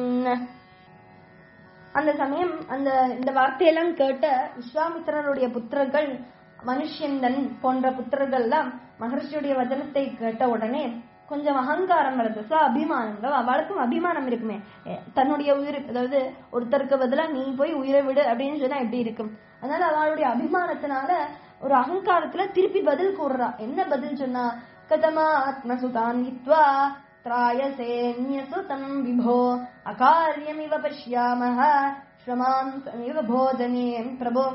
அந்த சமயம் அந்த இந்த வார்த்தையெல்லாம் கேட்ட விஸ்வாமித்திரருடைய புத்திரர்கள் மனுஷந்தன் போன்ற புத்திரர்கள் எல்லாம் மகர்ஷியுடைய வச்சனத்தை கேட்ட உடனே கொஞ்சம் அகங்காரம் வருது சோ அபிமானம் தான். அவளுக்கும் அபிமானம் இருக்குமே எ, தன்னுடைய உயிர் அதாவது ஒருத்தருக்கு பதிலா நீ போய் உயிரை விடு அப்படின்னு சொன்னா எப்படி இருக்கும் அதனால அவளுடைய அபிமானத்தினால ஒரு அகங்காரத்துல திருப்பி பதில் கூறுறா என்ன பதில் சொன்னா கதமா ஆத்மசுதான் ஹித்வா त्रायसेऽन्यसुतम् विभो अकार्यमिव पश्यामः श्रमांसमिव போஜனே பிரபோ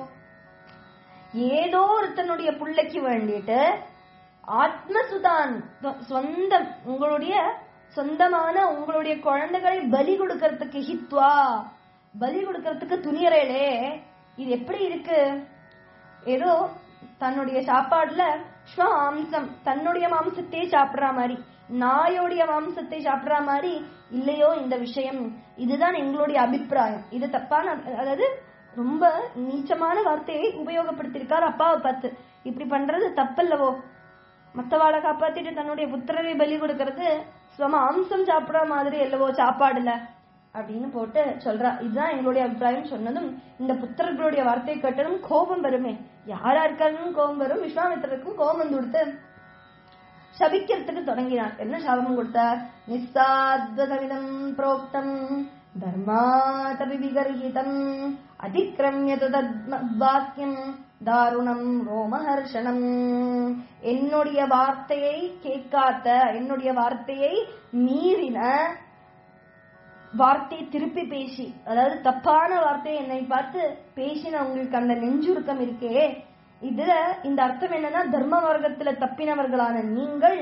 ஏதோ ஒருத்தனுடைய புள்ளைக்கு வேண்டிட்டு ஆத்மசுதான் சொ- சொந்தம் உங்களுடைய சொந்தமான உங்களுடைய குழந்தைகளை பலி கொடுக்கறதுக்கு ஹித்வா பலி கொடுக்கறதுக்கு துணியறேளே இது எப்படி இருக்கு ஏதோ தன்னுடைய சாப்பாடுல ஸ்வமாம்சம் தன்னுடைய மாம்சத்தையே சாப்பிடுற மாதிரி நாயோடைய மாம்சத்தை சாப்பிடுற மாதிரி இல்லையோ இந்த விஷயம் இதுதான் எங்களுடைய அபிப்பிராயம் இது தப்பான அதாவது ரொம்ப நீச்சமான வார்த்தையை உபயோகப்படுத்தியிருக்கார் அப்பாவை பார்த்து இப்படி பண்றது தப்பல்லவோ மத்தவாளை காப்பாத்திட்டு தன்னுடைய புத்திரரை பலி கொடுக்கறது சுவம அம்சம் சாப்பிடுற மாதிரி அல்லவோ சாப்பாடுல அப்படின்னு போட்டு சொல்றா இதுதான் எங்களுடைய அபிப்பிராயம் சொன்னதும் இந்த புத்திரர்களுடைய வார்த்தையை கேட்டதும் கோபம் வருமே யாரா இருக்காருன்னு கோபம் வரும் விஸ்வாமித்திரருக்கும் கோபம் வந்து கொடுத்து சபிக்கிறதுக்கு தொடங்கினார் என்ன சாபம் கொடுத்தார் நிஸ்ஸாத்வதமிதம் புரோக்தம் தர்மாதபி விகர்ஹிதம் அதிக்கிரமிய தத்வாக்கியம் தாருணம் ரோமஹர்ஷனம் என்னுடைய வார்த்தையை கேட்காத என்னுடைய வார்த்தையை மீறின வார்த்தை திருப்பி பேசி அதாவது தப்பான வார்த்தையை என்னை பார்த்து பேசின உங்களுக்கு அந்த நெஞ்சுருக்கம் இருக்கே இதுல இந்த அர்த்தம் என்னன்னா தர்ம மார்க்கத்துல தப்பினவர்களான நீங்கள்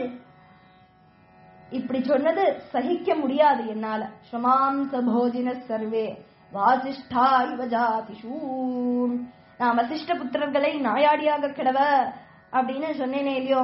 இப்படி சொன்னது சகிக்க முடியாது என்னால ஸ்வமாம்ச போஜின சர்வே வாசிஷ்டா இவ ஜாதிஷூ நான் வசிஷ்ட புத்திரர்களை நாயாடியாக கிடவ அப்படின்னு சொன்னேனே இல்லையோ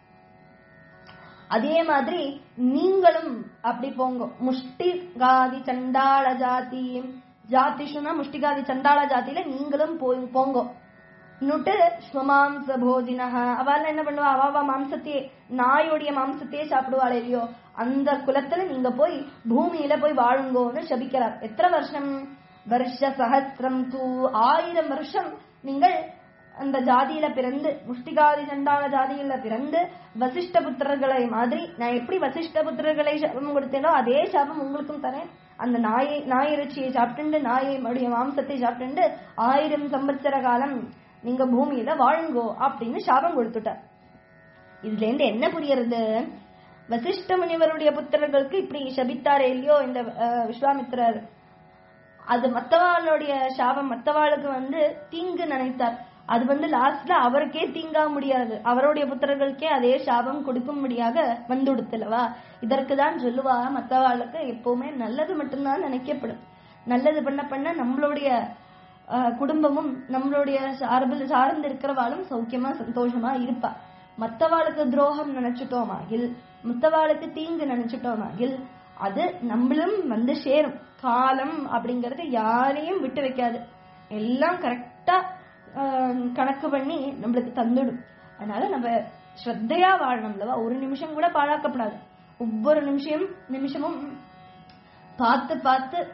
அதே மாதிரி நீங்களும் அப்படி போங்க முஷ்டிகாதி சண்டாள ஜாதி ஜாதிஷுனா முஷ்டிகாதி சண்டாள ஜாதியில நீங்களும் போய் போங்க நுட்டு ஸ்வமாம்ச போஜினஹ அவள் என்ன பண்ணுவா அவ அவ மாம்சத்தையே நாயோடைய மாம்சத்தையே சாப்பிடுவாள் இல்லையோ அந்த குலத்துல நீங்க போய் பூமியில போய் வாழுங்கோன்னு சபிக்கிறார் எத்தனை வருஷம் வருஷ சஹசிரம் தூ ஆயிரம் வருஷம் நீங்கள் அந்த ஜாதியில பிறந்து முஷ்டிகாதி சண்டாள ஜாதியில பிறந்து வசிஷ்ட புத்திரர்களை மாதிரி நான் எப்படி வசிஷ்ட புத்திரர்களை சாபம் கொடுத்தேனோ அதே சாபம் உங்களுக்கும் தரேன் அந்த நாயை நாய் இறைச்சியை சாப்பிட்டுண்டு நாயை மடிய மாம்சத்தை சாப்பிட்டுண்டு ஆயிரம் சம்பத்சர காலம் நீங்க பூமியில வாழுங்கோ அப்படின்னு சாபம் கொடுத்துட்டார் இதுல இருந்து என்ன புரியறது வசிஷ்ட முனிவருடைய புத்திரர்களுக்கு இப்படி சபித்தாரே இல்லையோ இந்த அஹ், விஸ்வாமித்திரர் அது மத்தவாளுடைய சாபம் மத்தவாளுக்கு வந்து தீங்கு நினைத்தார் அது வந்து லாஸ்ட்ல அவருக்கே தீங்கா முடியாது அவருடைய புத்திரர்களுக்கே அதே சாபம் கொடுக்கும்படியாக வந்துடுத்துலவா இதற்கு தான் சொல்லுவா மத்தவாளுக்கு எப்பவுமே நல்லது மட்டும்தான் நினைக்கப்படும் நல்லது பண்ண பண்ண நம்மளுடைய ஆஹ், குடும்பமும் நம்மளுடைய சார்பில் சார்ந்து இருக்கிறவாளும் சௌக்கியமா சந்தோஷமா இருப்பா மத்தவாளுக்கு துரோகம் நினைச்சிட்டோமாகில் மத்தவாளுக்கு தீங்கு நினைச்சிட்டோமாகில் அது நம்மளும் வந்து சேரும் காலம் அப்படிங்கறது யாரையும் விட்டு வைக்காது எல்லாம் கரெக்டா கணக்கு பண்ணி நம்மளுக்கு தந்துடும் அதனால நம்ம ஸ்ரத்தையா வாழணும்லவா ஒரு நிமிஷம் கூட பாழாக்கப்படாது ஒவ்வொரு நிமிஷம் நிமிஷமும் பார்த்து பார்த்து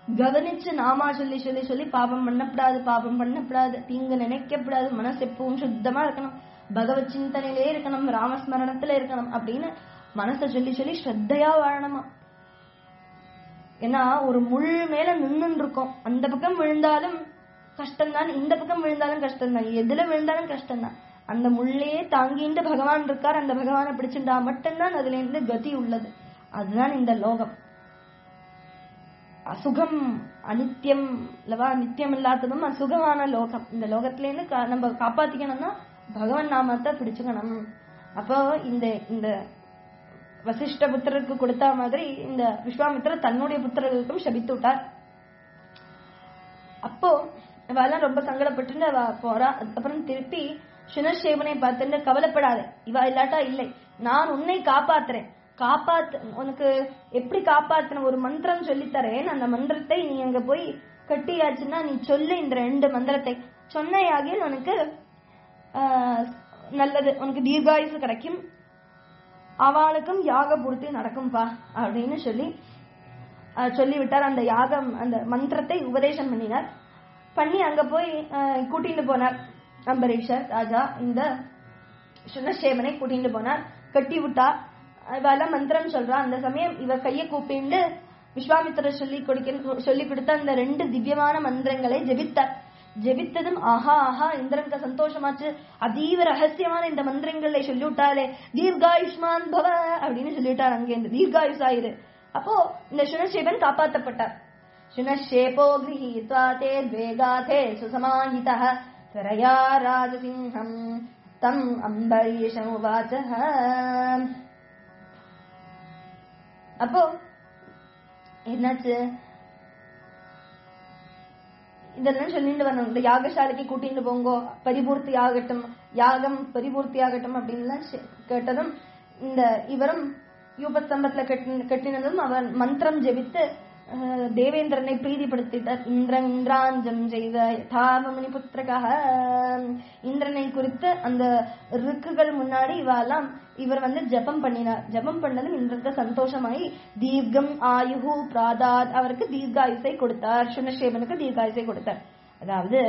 கவனிச்சு நாமா சொல்லி சொல்லி சொல்லி பாபம் பண்ணக்கூடாது பாபம் பண்ணக்கூடாது தீங்கு நினைக்கப்படாது மனசு எப்பவும் சுத்தமா இருக்கணும் பகவத் சிந்தனையிலே இருக்கணும் ராமஸ்மரணத்துல இருக்கணும் அப்படின்னு மனசை சொல்லி சொல்லி ஸ்ரத்தையா வாழணுமா ஏன்னா ஒரு முள் மேல நின்னு இருக்கோம் அந்த பக்கம் விழுந்தாலும் கஷ்டம்தான் இந்த பக்கம் விழுந்தாலும் கஷ்டம்தான் எதுல விழுந்தாலும் கஷ்டம்தான் அந்த முள்ளே தாங்கிட்டு பகவான் இருக்கார் அந்த பகவானை பிடிச்சிருந்தா மட்டும்தான் அதுல இருந்து கதி உள்ளது அதுதான் இந்த லோகம் அசுகம் அனித்தியம் இல்லவா நித்தியம் இல்லாததும் அசுகமான லோகம் இந்த லோகத்துல இருந்து கா- நம்ம காப்பாத்திக்கணும்னா பகவான் நாமத்தை பிடிச்சுக்கணும் அப்போ இந்த இந்த வசிஷ்ட புத்திரருக்கு கொடுத்த மாதிரி இந்த விஸ்வாமித்திரர் தன்னுடைய புத்திரர்களுக்கும் சபித்து விட்டார் அப்போ இவெல்லாம் ரொம்ப சங்கடப்பட்டு அவ போறா அதுக்கப்புறம் திருப்பி சுனசேவனை பார்த்துட்டு கவலைப்படாத இவ இல்லாட்டா இல்லை நான் உன்னை காப்பாத்துறேன் காப்பாத்து உனக்கு எப்படி காப்பாத்துன ஒரு மந்திரம் சொல்லித்தரேன் அந்த மந்திரத்தை நீ அங்க போய் கட்டியாச்சுன்னா நீ சொல்லு இந்த ரெண்டு மந்திரத்தை சொன்னையாகில் உனக்கு ஆஹ், நல்லது உனக்கு தீர்காயுசு கிடைக்கும் அவளுக்கும் யாக பூர்த்தி நடக்கும்பா அப்படின்னு சொல்லி ஆஹ், சொல்லிவிட்டார் அந்த யாகம் அந்த மந்திரத்தை உபதேசம் பண்ணினார் பண்ணி அங்க போய் ஆஹ், கூட்டிட்டு போனார் அம்பரீஷர் ராஜா இந்த சுனசேவனை கூட்டிட்டு போனார் கட்டி விட்டா இவெல்லாம் மந்திரம் சொல்றா அந்த சமயம் இவ கையை கூப்பிண்டு விஸ்வாமித்திரர் சொல்லி கொடுக்க சொல்லி கொடுத்த அந்த ரெண்டு திவ்யமான மந்திரங்களை ஜெபித்தார் ஜெபித்ததும் ஆஹா ஆஹா இந்திரனுக்கு சந்தோஷமாச்சு அதீவ ரகசியமான இந்த மந்திரங்களை சொல்லிவிட்டாலே தீர்காயுஷ்மான் பவ அப்படின்னு சொல்லிவிட்டார் அங்கேருந்து தீர்காயுஷாயிரு அப்போ இந்த சுனசேவன் காப்பாற்றப்பட்டார் शुनश्शेपो गृहीत्वा ते द्वेगाथे सुसमाहितः त्वरया राजसिंहम् तम् अम्बरीषमुवाचः அப்போ என்னாச்சு இதெல்லாம் சொல்லிட்டு வரணும் இந்த யாகசாலைக்கு கூட்டிட்டு போங்கோ பரிபூர்த்தி ஆகட்டும் யாகம் பரிபூர்த்தி ஆகட்டும் அப்படின்லாம் செ- கேட்டதும் இந்த இவரும் யூபஸ்தம்பத்துல கட்டி கட்டினதும் அவர் மந்திரம் ஜெபித்து அஹ், தேவேந்திரனை பிரீதிப்படுத்திட்டார் இந்திர இந்திராஞ்சம் செய்த யதாமணி புத்திரகாக இந்திரனை குறித்து அந்த ருக்குகள் முன்னாடி இவெல்லாம் இவர் வந்து ஜெபம் பண்ணினார் ஜெபம் பண்ணதும் இந்திரனுக்கு சந்தோஷமாயி தீர்க்கம் ஆயுகு பிராதாத் அவருக்கு தீர்காயுசை கொடுத்தார் சுனசேவனுக்கு தீர்காயுசை கொடுத்தார் அதாவது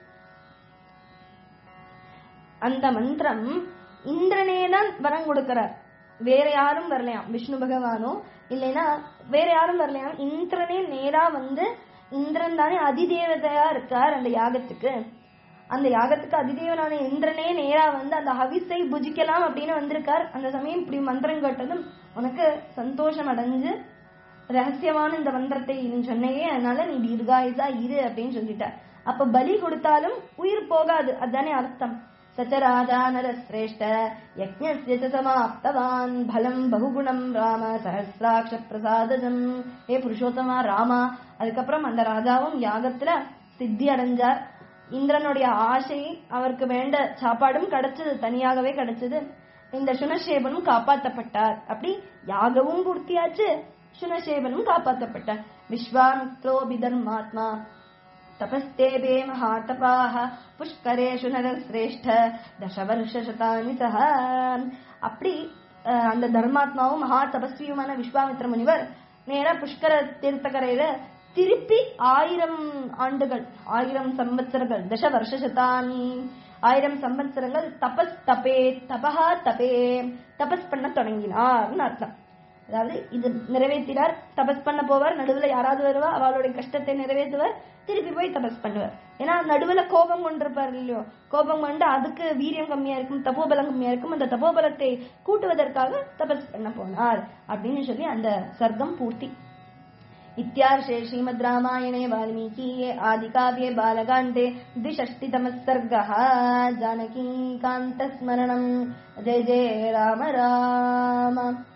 அந்த மந்திரம் இந்திரனே தான் வரம் கொடுக்கிறார் வேற யாரும் வரலையாம் விஷ்ணு பகவானோ இல்லைன்னா வேற யாரும் வரலையாம் இந்திரனே நேரா வந்து இந்திரன் தானே அதிதேவதையா இருக்கார் அந்த யாகத்துக்கு அந்த யாகத்துக்கு அதிதேவனான இந்திரனே நேரா வந்து அந்த ஹவிஸை புஜிக்கலாம் அப்படின்னு வந்திருக்கார் அந்த சமயம் இப்படி மந்திரம் கேட்டதும் உனக்கு சந்தோஷம் அடைஞ்சு ரகசியமான இந்த மந்திரத்தை நீ சொன்னையே அதனால நீ தீர்காயுசா இரு அப்படின்னு சொல்லிட்டார் அப்ப பலி கொடுத்தாலும் உயிர் போகாது அதுதானே அர்த்தம் சச்சராஜானர சிரேஷ்ட யஜ்ஞஸ்ய ச சமாப்தவான் பலம் பகுகுணம் ராம சஹசிராட்ச பிரசாதஜம் ஏ புருஷோத்தமா ராமா அதுக்கப்புறம் அந்த ராஜாவும் யாகத்துல சித்தி அடைஞ்சார் இந்திரனுடைய ஆசை அவருக்கு வேண்ட சாப்பாடும் கிடைச்சது தனியாகவே கிடைச்சது இந்த சுனசேபனும் காப்பாற்றப்பட்டார் அப்படி யாகவும் பூர்த்தியாச்சு சுனசேபனும் காப்பாற்றப்பட்டார் விஸ்வாமித்ரோபி தர்மாத்மா तपस्तेभे महातपाः புஷ்கரேஷு நரசிரேஷ்ட தசவருஷதானி சக அப்படி அஹ், அந்த தர்மாத்மாவும் மகா தபஸ்வியுமான விஸ்வாமித்ர முனிவர் நேரா புஷ்கர தீர்த்தக்கரையில திருப்பி ஆயிரம் ஆண்டுகள் ஆயிரம் சம்பத்சரங்கள் தச வருஷதானி ஆயிரம் சம்பத்சரங்கள் தபஸ் தபே தபஹா தபே தபஸ் பண்ண தொடங்கினார்னு அர்த்தம் அதாவது இது நிறைவேற்றினார் தபஸ் பண்ண போவார் நடுவுல யாராவது வருவா அவளுடைய கஷ்டத்தை நிறைவேற்றுவார் திருப்பி போய் தபஸ் பண்ணுவார் ஏன்னா நடுவுல கோபம் கொண்டிருப்பார் இல்லையோ கோபம் கொண்டு அதுக்கு வீரியம் கம்மியா இருக்கும் தபோபலம் கம்மியா இருக்கும் அந்த தபோபலத்தை கூட்டுவதற்காக தபஸ் பண்ண போனார் அப்படின்னு சொல்லி அந்த சர்க்கம் பூர்த்தி इत्यार्षे श्रीमद् रामायणे वाल्मीकीये आदिकाव्ये बालकाण्डे द्विषष्टितमः सर्गः जानकीकान्तस्मरणम् जय जय राम राम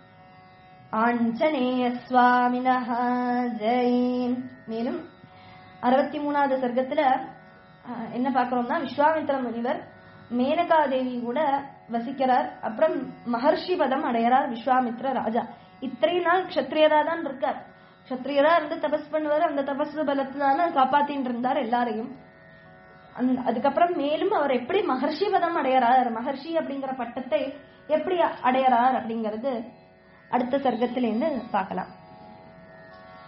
ஆஞ்சநேய சுவாமினஹ ஜெய் மேலும் அறுபத்தி மூணாவது சர்க்கத்துல அஹ், என்ன பார்க்கிறோம்னா விஸ்வாமித்திர முனிவர் மேனகா தேவி கூட வசிக்கிறார் அப்புறம் மகர்ஷி பதம் அடையறார் விஸ்வாமித்ர ராஜா இத்தனை நாள் க்ஷத்ரியரா தான் இருக்கார் க்ஷத்ரியரா இருந்து தபஸ் பண்ணுவார் அந்த தபஸ் பலத்தினால காப்பாத்தின்னு இருந்தார் எல்லாரையும் அந்த- அதுக்கப்புறம் மேலும் அவர் எப்படி மகர்ஷி பதம் அடையறார் மகர்ஷி அப்படிங்கிற பட்டத்தை எப்படி அடையறார் அப்படிங்கிறது அடுத்த சர்க்கத்திலேருந்து பார்க்கலாம்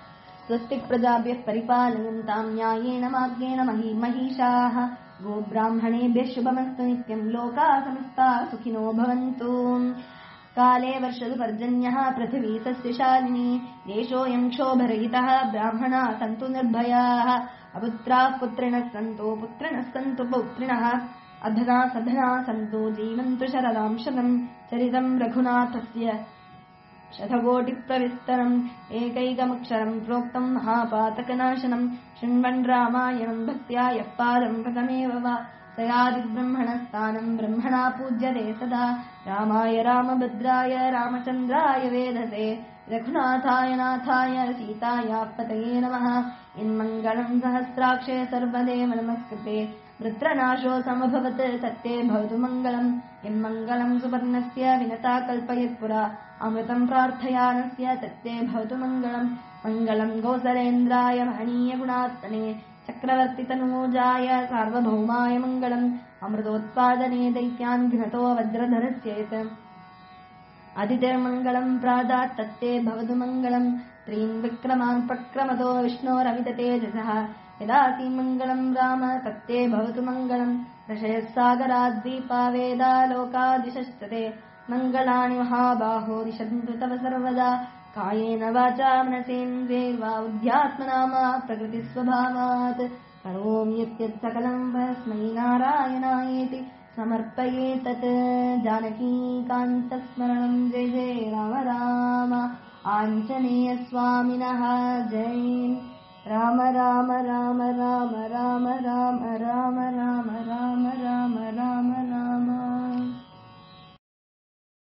स्वस्ति प्रजाभ्यः परिपालयन्ताम् न्यायेन मार्गेण मही महिषाः गोब्राह्मणेभ्यः शुभमस्तु नित्यम् लोकाः समस्ताः सुखिनो भवन्तु काले वर्षतु पर्जन्यः पृथिवी सस्यशालिनी देशोऽयम् क्षोभरहितः ब्राह्मणाः सन्तु निर्भयाः अपुत्राः पुत्रिणः सन्तु पुत्रिणः सन्तु पौत्रिणः अधना सधना सन्तु जीवन्तु शरदाम् शतम् चरितम् रघुनाथस्य शतकोटिप्रविस्तरम् एकैकमक्षरम् प्रोक्तम् महापातकनाशनम् शृण्वन् रामायणम् भक्त्या यः पादम् पदमेव वा स यादिब्रह्मणस्थानम् ब्रह्मणा पूज्यते सदा रामाय रामभद्राय रामचन्द्राय वेधसे रघुनाथाय नाथाय सीतायाः पतये नमः इन्मङ्गलम् सहस्राक्षे सर्वदेव नमस्कृते वृत्रनाशो समभवत् सत्ये भवतु मङ्गलम् यन्मङ्गलम् सुपर्णस्य विनता कल्पयत्पुरा अमृतम् प्रार्थयानस्य सत्ये भवतु मङ्गलम् मङ्गलम् गोसलेन्द्राय महनीयगुणात्मने चक्रवर्तितनूजाय सार्वभौमाय मङ्गलम् अमृतोत्पादने दैत्यान् घ्नतो वज्रधरस्येत् अतिथिर्मङ्गलम् प्रादात् तत्ते भवतु मङ्गलम् त्रीन् विक्रमान् प्रक्रमतो विष्णोरमिततेजसः यदाति मङ्गलम् राम तत्ते भवतु मङ्गलम् ऋषयः सागराद्दीपा वेदा लोकादिशश्च ते मङ्गलानि महाबाहो दिशन्तु तव सर्वदा कायेन वाचा मनसेन्द्रे वा बुद्ध्यात्मना मा प्रकृतिस्वभावात् करोमि यत्यत् सकलम् भस्मै नारायणायेति समर्पये तत् जानकीकान्तस्मरणम् जय जय राम राम आञ्जनेयस्वामिनः जय राम राम राम राम राम राम